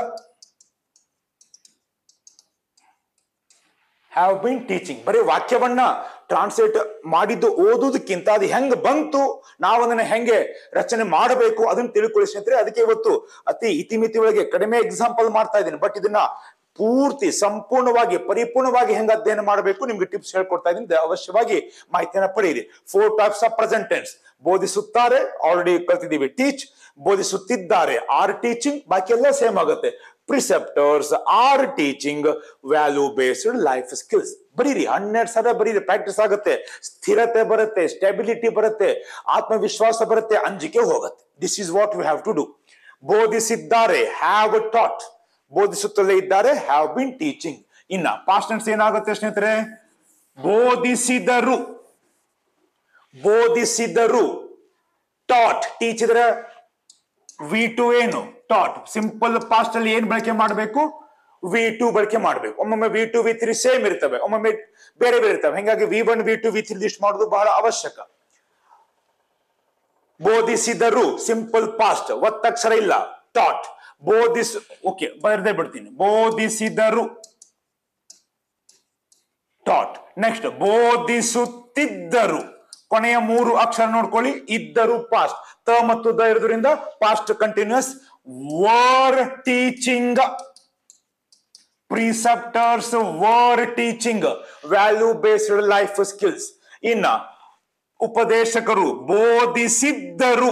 have been teaching ಬರೀ ವಾಕ್ಯವನ್ನ ಟ್ರಾನ್ಸ್ಲೇಟ್ ಮಾಡಿದ್ದು ಓದುವುದಕ್ಕಿಂತ ಅದು ಹೆಂಗ್ ಬಂತು ನಾವು ಅದನ್ನ ಹೆಂಗೆ ರಚನೆ ಮಾಡಬೇಕು ಅದನ್ನ ತಿಳ್ಕೊಳ್ಳಿ ಸ್ನೇಹಿತರೆ ಅದಕ್ಕೆ ಇವತ್ತು ಅತಿ ಇತಿಮಿತಿ ಒಳಗೆ ಕಡಿಮೆ ಎಕ್ಸಾಂಪಲ್ ಮಾಡ್ತಾ ಇದ್ದೀನಿ ಬಟ್ ಇದನ್ನ ಪೂರ್ತಿ ಸಂಪೂರ್ಣವಾಗಿ ಪರಿಪೂರ್ಣವಾಗಿ ಹೆಂಗ್ ಅಧ್ಯಯನ ಮಾಡಬೇಕು ನಿಮ್ಗೆ ಟಿಪ್ಸ್ ಹೇಳ್ಕೊಡ್ತಾ ಇದ್ದೀನಿ ದ- ಅವಶ್ಯವಾಗಿ ಮಾಹಿತಿಯನ್ನ ಪಡೆಯಿರಿ ಫೋರ್ ಟೈಪ್ಸ್ ಆಫ್ ಪ್ರೆಸೆಂಟೆನ್ಸ್ ಬೋಧಿಸುತ್ತಾರೆ ಆಲ್ರೆಡಿ ಕಲ್ತಿದ್ದೀವಿ ಟೀಚ್ ಬೋಧಿಸುತ್ತಿದ್ದಾರೆ ಆರ್ ಟೀಚಿಂಗ್ ಬಾಕಿ ಎಲ್ಲ ಸೇಮ್ ಆಗುತ್ತೆ preceptors are teaching value based life skills ಬರೀರಿ ಹನ್ನೆರಡು ಸಲ ಬರೀರಿ ಪ್ರಾಕ್ಟೀಸ್ ಆಗುತ್ತೆ ಸ್ಥಿರತೆ ಬರುತ್ತೆ ಸ್ಟೆಬಿಲಿಟಿ ಬರುತ್ತೆ ಆತ್ಮವಿಶ್ವಾಸ ಬರುತ್ತೆ ಅಂಜಿಕೆ ಹೋಗುತ್ತೆ this is what we have to do ಬೋಧಿಸಿದ್ದಾರೆ ಹ್ಯಾವ್ ಟಾಟ್ ಬೋಧಿಸುತ್ತಲೇ ಇದ್ದಾರೆ ಹ್ಯಾವ್ ಬಿನ್ ಟೀಚಿಂಗ್ ಇನ್ನ ಪಾಸ್ಟೆನ್ಸ್ ಏನಾಗುತ್ತೆ ಸ್ನೇಹಿತರೆ ಬೋಧಿಸಿದರು ಬೋಧಿಸಿದರು ಟಾಟ್ ಟೀಚ್ ಇದ್ರೆ ವಿ ಟು ಏನು ಟಾಟ್ ಸಿಂಪಲ್ ಪಾಸ್ಟ್ ಅಲ್ಲಿ ಏನ್ ಬಳಕೆ ಮಾಡಬೇಕು ವಿ ಟು ಬಳಕೆ ಮಾಡಬೇಕು ಒಮ್ಮೊಮ್ಮೆ V two V three same ಇರ್ತವೆ ಒಮ್ಮೊಮ್ಮೆ ಬೇರೆ ಬೇರೆ ಇರ್ತವೆ ಹಿಂಗಾಗಿ V one V two V three list ಮಾಡೋದು ಬಹಳ ಅವಶ್ಯಕ ಬೋಧಿಸಿದರು ಸಿಂಪಲ್ ಪಾಸ್ಟ್ ಒತ್ತಕ್ಷರ ಇಲ್ಲ ಟಾಟ್ ಬೋಧಿಸ್ ಓಕೆ ಬರೆದೇ ಬಿಡ್ತೀನಿ ಬೋಧಿಸಿದರು ಟಾಟ್ ನೆಕ್ಸ್ಟ್ ಬೋಧಿಸುತ್ತಿದ್ದರು ಕೊನೆಯ ಮೂರು ಅಕ್ಷರ ನೋಡ್ಕೊಳ್ಳಿ ಇದ್ದರು ಪಾಸ್ಟ್ ತ ಮತ್ತು ದ ಇರೋದ್ರಿಂದ past continuous were teaching preceptors were teaching value based life skills ಇನ್ನ ಉಪದೇಶಕರು ಬೋಧಿಸಿದ್ದರು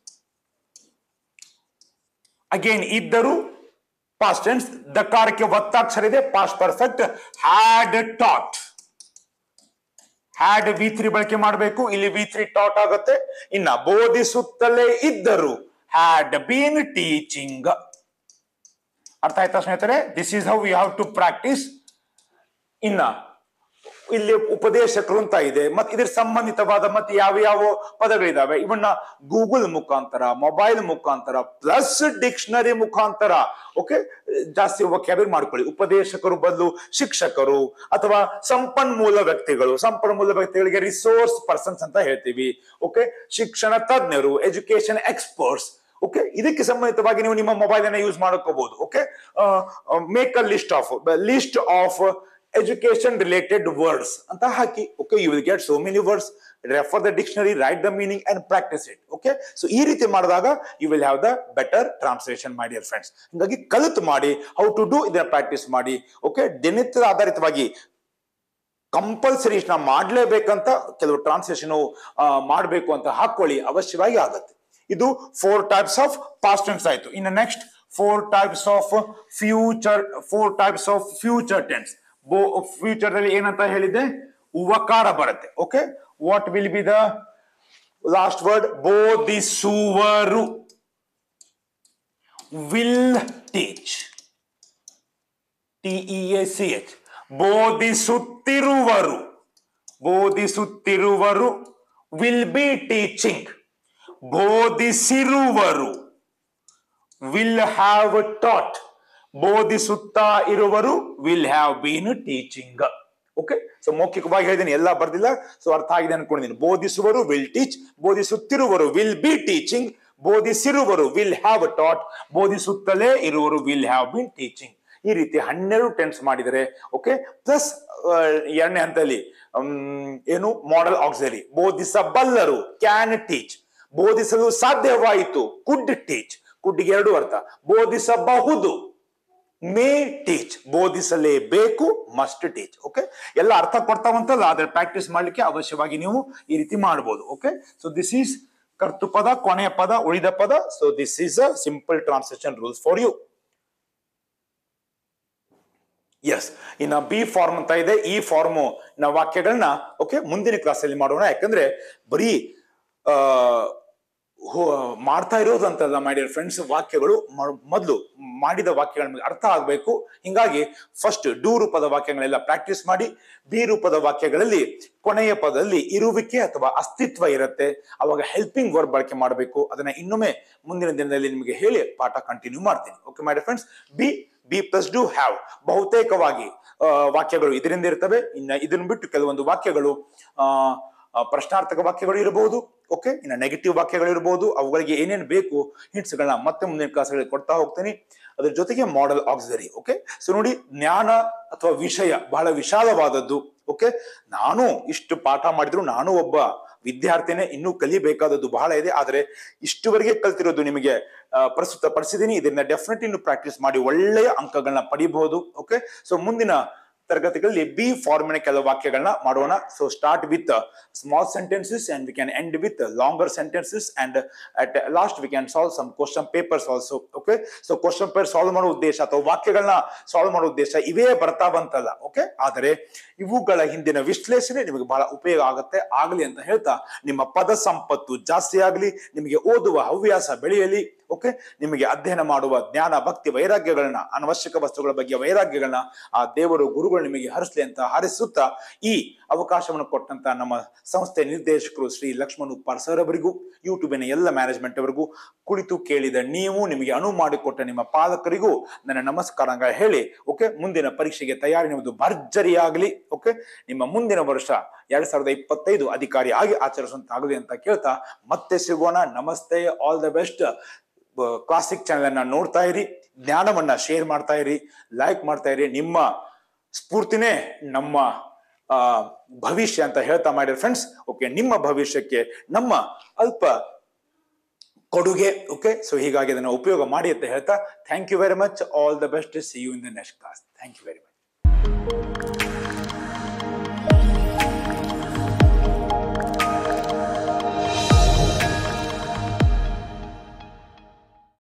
ಅಗೇನ್ ಇದ್ದರು ಪಾಸ್ಟ್ ಟೆನ್ಸ್ ದಕಾರಕ್ಕೆ ಒತ್ತಾಕ್ಷರ ಇದೆ past perfect had taught had V three ಬಳಕೆ ಮಾಡಬೇಕು ಇಲ್ಲಿ ವಿ ತ್ರೀ ಟಾಟ್ ಆಗುತ್ತೆ ಇನ್ನ ಬೋಧಿಸುತ್ತಲೇ ಇದ್ದರು ಹ್ಯಾಡ್ ಬೀನ್ ಟೀಚಿಂಗ್ ಅರ್ಥ ಆಯ್ತಾ ಸ್ನೇಹಿತರೆ this is how you have to practice ಇನ್ನ ಇಲ್ಲಿ ಉಪದೇಶಕರು ಅಂತ ಇದೆ ಮತ್ತೆ ಇದ್ರ ಸಂಬಂಧಿತವಾದ ಮತ್ತೆ ಯಾವ ಯಾವ ಪದಗಳಿದಾವೆ ಇವನ್ನ ಗೂಗಲ್ ಮುಖಾಂತರ ಮೊಬೈಲ್ ಮುಖಾಂತರ ಪ್ಲಸ್ ಡಿಕ್ಷನರಿ ಮುಖಾಂತರ ಓಕೆ ಜಾಸ್ತಿ ವೊಕ್ಯಾಬುಲರಿ ಮಾಡ್ಕೊಳ್ಳಿ ಉಪದೇಶಕರು ಬದಲು ಶಿಕ್ಷಕರು ಅಥವಾ ಸಂಪನ್ಮೂಲ ವ್ಯಕ್ತಿಗಳು ಸಂಪನ್ಮೂಲ ವ್ಯಕ್ತಿಗಳಿಗೆ ರಿಸೋರ್ಸ್ ಪರ್ಸನ್ಸ್ ಅಂತ ಹೇಳ್ತೀವಿ ಓಕೆ ಶಿಕ್ಷಣ ತಜ್ಞರು ಎಜುಕೇಶನ್ ಎಕ್ಸ್ಪರ್ಟ್ಸ್ ಓಕೆ ಇದಕ್ಕೆ ಸಂಬಂಧಿತವಾಗಿ ನೀವು ನಿಮ್ಮ ಮೊಬೈಲ್ ಅನ್ನ ಯೂಸ್ ಮಾಡ್ಕೋಬಹುದು okay make a list of list of education related words ಅಂತ ಹಾಕಿ okay you will get so many words refer the dictionary write the meaning and practice it okay so ಈ ರೀತಿ ಮಾಡಿದಾಗ you will have the better translation my dear friends ಹಿಂಗಾಗಿ ಕಲಿತು ಮಾಡಿ how to do ಇದನ್ನ practice ಮಾಡಿ okay ದಿನನಿತ್ಯದ ಆಧಾರಿತವಾಗಿ ಕಂಪಲ್ಸರಿ ನಾ ಮಾಡ್ಲೇಬೇಕಂತ ಕೆಲವು ಟ್ರಾನ್ಸ್ಲೇಷನ್ ಮಾಡಬೇಕು ಅಂತ ಹಾಕೊಳ್ಳಿ ಅವಶ್ಯವಾಗಿ ಆಗತ್ತೆ ಇದು four types of past tense ಆಯ್ತು ಇನ್ನು next four types of future four types of future tense ಬೋ ಫ್ಯೂಚರ್ ಅಲ್ಲಿ ಏನಂತ ಹೇಳಿದೆ ಉವಕಾರ ಬರುತ್ತೆ okay what will be the last word ಬೋಧಿಸುವರು will teach T E A C H ಬೋಧಿಸುತ್ತಿರುವರು ಬೋಧಿಸುತ್ತಿರುವರು ವಿಲ್ ಬಿ ಟೀಚಿಂಗ್ ಬೋಧಿಸಿರುವರು ವಿಲ್ ಹ್ಯಾವ್ ಟಾಟ್ ಬೋಧಿಸುತ್ತಾ ಇರುವರು will have been teaching okay so ಮೌಖಿಕವಾಗಿ ಹೇಳಿದ್ದೀನಿ ಎಲ್ಲ ಬರ್ದಿಲ್ಲ ಸೊ ಅರ್ಥ ಆಗಿದೆ ಅನ್ಕೊಂಡಿದ್ದೀನಿ ಬೋಧಿಸುವರು will teach ಬೋಧಿಸುತ್ತಿರುವರು will be teaching ಬೋಧಿಸಿರುವರು ವಿಲ್ ಹ್ಯಾವ್ ಟಾಟ್ ಬೋಧಿಸುತ್ತಲೇ ಇರುವರು ವಿಲ್ ಹ್ಯಾವ್ ಬಿನ್ ಟೀಚಿಂಗ್ ಈ ರೀತಿ ಹನ್ನೆರಡು ಟೆನ್ಸ್ ಮಾಡಿದರೆ ಓಕೆ ಪ್ಲಸ್ ಎರಡನೇ ಹಂತದಲ್ಲಿ ಮ್, ಏನು ಮಾಡೆಲ್ ಆಕ್ಸರಿ ಬೋಧಿಸಬಲ್ಲರು ಕ್ಯಾನ್ ಟೀಚ್ ಬೋಧಿಸಲು ಸಾಧ್ಯವಾಯಿತು ಕುಡ್ ಟೀಚ್ ಕುಡ್ಗೆ ಎರಡು ಅರ್ಥ ಬೋಧಿಸಬಹುದು ಮೇ ಟೀಚ್ ಬೋಧಿಸಲೇಬೇಕು ಮಸ್ಟ್ ಟೀಚ್ ಓಕೆ ಎಲ್ಲ ಅರ್ಥ ಕೊಡ್ತಾವಂತಲ್ಲ ಆದ್ರೆ ಪ್ರಾಕ್ಟೀಸ್ ಮಾಡ್ಲಿಕ್ಕೆ ಅವಶ್ಯವಾಗಿ ನೀವು ಈ ರೀತಿ ಮಾಡಬಹುದು ಓಕೆ ಸೊ ದಿಸ್ ಈಸ್ ಕರ್ತು ಪದ ಕೊನೆಯ ಪದ ಉಳಿದ ಪದ so this is a simple translation rules for us ಇನ್ನ ಬಿ ಫಾರ್ಮ್ ಅಂತ ಇದೆ ಈ ಫಾರ್ಮ್ ನ ವಾಕ್ಯಗಳನ್ನ ಓಕೆ ಮುಂದಿನ ಕ್ಲಾಸಲ್ಲಿ ಮಾಡೋಣ ಯಾಕಂದ್ರೆ ಬರೀ ಆ ಹೋ- ಮಾಡ್ತಾ ಇರೋದಂತಲ್ಲ ಮೈ ಡಿಯರ್ ಫ್ರೆಂಡ್ಸ್ ವಾಕ್ಯಗಳು ಮ- ಮೊದಲು ಮಾಡಿದ ವಾಕ್ಯಗಳ ನಮಗೆ ಅರ್ಥ ಆಗಬೇಕು ಹಿಂಗಾಗಿ ಫಸ್ಟ್ ಡು ರೂಪದ ವಾಕ್ಯಗಳೆಲ್ಲ ಪ್ರಾಕ್ಟೀಸ್ ಮಾಡಿ ಬಿ ರೂಪದ ವಾಕ್ಯಗಳಲ್ಲಿ ಕೊನೆಯ ಪದದಲ್ಲಿ ಇರುವಿಕೆ ಅಥವಾ ಅಸ್ತಿತ್ವ ಇರುತ್ತೆ ಅವಾಗ ಹೆಲ್ಪಿಂಗ್ ವರ್ಬ್ ಬಳಕೆ ಮಾಡಬೇಕು ಅದನ್ನ ಇನ್ನೊಮ್ಮೆ ಮುಂದಿನ ದಿನದಲ್ಲಿ ನಿಮಗೆ ಹೇಳಿ ಪಾಠ ಕಂಟಿನ್ಯೂ ಮಾಡ್ತೀನಿ okay my dear friends B B plus do have ಬಹುತೇಕವಾಗಿ ಆ, ವಾಕ್ಯಗಳು ಇದರಿಂದ ಇರ್ತವೆ ಇನ್ನ ಇದನ್ನ ಬಿಟ್ಟು ಕೆಲವೊಂದು ವಾಕ್ಯಗಳು ಆ ಆ, ಪ್ರಶ್ನಾರ್ಥಕ ವಾಕ್ಯಗಳು ಇರಬಹುದು ಓಕೆ ಇನ್ನು ನೆಗೆಟಿವ್ ವಾಕ್ಯಗಳು ಇರಬಹುದು ಅವುಗಳಿಗೆ ಏನೇನು ಬೇಕು hints ಗಳನ್ನ ಮತ್ತೆ ಮುಂದಿನ ಕ್ಲಾಸ್ಗಳಲ್ಲಿ ಕೊಡ್ತಾ ಹೋಗ್ತೀನಿ ಅದ್ರ ಜೊತೆಗೆ ಮಾಡೆಲ್ ಆಕ್ಸಿಲರಿ ಓಕೆ ಸೊ ನೋಡಿ ಜ್ಞಾನ ಅಥವಾ ವಿಷಯ ಬಹಳ ವಿಶಾಲವಾದದ್ದು ಓಕೆ ನಾನು ಇಷ್ಟು ಪಾಠ ಮಾಡಿದ್ರು ನಾನು ಒಬ್ಬ ವಿದ್ಯಾರ್ಥಿನೇ ಇನ್ನೂ ಕಲಿಬೇಕಾದದ್ದು ಬಹಳ ಇದೆ ಆದ್ರೆ ಇಷ್ಟುವರೆಗೆ ಕಲ್ತಿರೋದು ನಿಮಗೆ ಆ, ಪ್ರಸ್ತುತ ಪಡಿಸಿದ್ದೀನಿ ಇದರಿಂದ ಡೆಫಿನೆಟ್ ಇನ್ನು ಪ್ರಾಕ್ಟೀಸ್ ಮಾಡಿ ಒಳ್ಳೆಯ ಅಂಕಗಳನ್ನ ಪಡಿಬಹುದು ಓಕೆ ಸೊ ಮುಂದಿನ ತರಗತಿಗಳಲ್ಲಿ ಬಿ ಫಾರ್ಮಿನ ಕೆಲವು ವಾಕ್ಯಗಳನ್ನ ಮಾಡೋಣ so start with small sentences and we can end with longer sentences and at last we can solve some question papers also okay so question paper solve ಮಾಡೋ ಉದ್ದೇಶ ಅಥವಾ ವಾಕ್ಯಗಳನ್ನ ಸಾಲ್ವ್ ಮಾಡೋ ಉದ್ದೇಶ ಇವೇ ಬರ್ತಾ ಬಂತಲ್ಲ ಓಕೆ ಆದರೆ ಇವುಗಳ ಹಿಂದಿನ ವಿಶ್ಲೇಷಣೆ ನಿಮಗೆ ಬಹಳ ಉಪಯೋಗ ಆಗುತ್ತೆ ಆಗಲಿ ಅಂತ ಹೇಳ್ತಾ ನಿಮ್ಮ ಪದ ಸಂಪತ್ತು ಜಾಸ್ತಿ ಆಗಲಿ ನಿಮಗೆ ಓದುವ ಹವ್ಯಾಸ ಬೆಳೆಯಲಿ ಓಕೆ ನಿಮಗೆ ಅಧ್ಯಯನ ಮಾಡುವ ಜ್ಞಾನ ಭಕ್ತಿ ವೈರಾಗ್ಯಗಳನ್ನ ಅನವಶ್ಯಕ ವಸ್ತುಗಳ ಬಗ್ಗೆ ವೈರಾಗ್ಯಗಳನ್ನ ಆ ದೇವರು ಗುರುಗಳು ನಿಮಗೆ ಹರಿಸ್ಲಿ ಅಂತ ಹಾರಿಸುತ್ತಾ ಈ ಅವಕಾಶವನ್ನು ಕೊಟ್ಟಂತ ನಮ್ಮ ಸಂಸ್ಥೆ ನಿರ್ದೇಶಕರು ಶ್ರೀ ಲಕ್ಷ್ಮಣ್ ಉಪ್ಪಾರ್ ಸರ್ ಅವರಿಗೂ ಯೂಟ್ಯೂಬಿನ ಎಲ್ಲ ಮ್ಯಾನೇಜ್ಮೆಂಟ್ ಅವರಿಗೂ ಕುಳಿತು ಕೇಳಿದ ನೀವು ನಿಮಗೆ ಅನುವು ಮಾಡಿಕೊಟ್ಟ ನಿಮ್ಮ ಪಾಲಕರಿಗೂ ನನ್ನ ನಮಸ್ಕಾರ ಹೇಳಿ ಓಕೆ ಮುಂದಿನ ಪರೀಕ್ಷೆಗೆ ತಯಾರಿ ನಿಮ್ಮದು ಭರ್ಜರಿಯಾಗಲಿ ಓಕೆ ನಿಮ್ಮ ಮುಂದಿನ ವರ್ಷ ಎರಡ್ ಸಾವಿರದ ಇಪ್ಪತ್ತೈದು ಅಧಿಕಾರಿ ಆಗಿ ಆಚರಿಸುವಂತಾಗಲಿ ಅಂತ ಕೇಳ್ತಾ ಮತ್ತೆ ಸಿಗೋಣ ನಮಸ್ತೆ all the best classic channel ಅನ್ನ ನೋಡ್ತಾ ಇರಿ ಜ್ಞಾನವನ್ನ ಶೇರ್ ಮಾಡ್ತಾ ಇರಿ ಲೈಕ್ ಮಾಡ್ತಾ ಇರಿ ನಿಮ್ಮ ಸ್ಫೂರ್ತಿನೇ ನಮ್ಮ ಆ, ಭವಿಷ್ಯ ಅಂತ ಹೇಳ್ತಾ ಮಾಡಿರಿ ಫ್ರೆಂಡ್ಸ್ ಓಕೆ ನಿಮ್ಮ ಭವಿಷ್ಯಕ್ಕೆ ನಮ್ಮ ಅಲ್ಪ ಕೊಡುಗೆ ಓಕೆ ಸೊ ಹೀಗಾಗಿ ಅದನ್ನು ಉಪಯೋಗ ಮಾಡಿ ಅಂತ ಹೇಳ್ತಾ thank you very much all the best see you in the next class thank you very much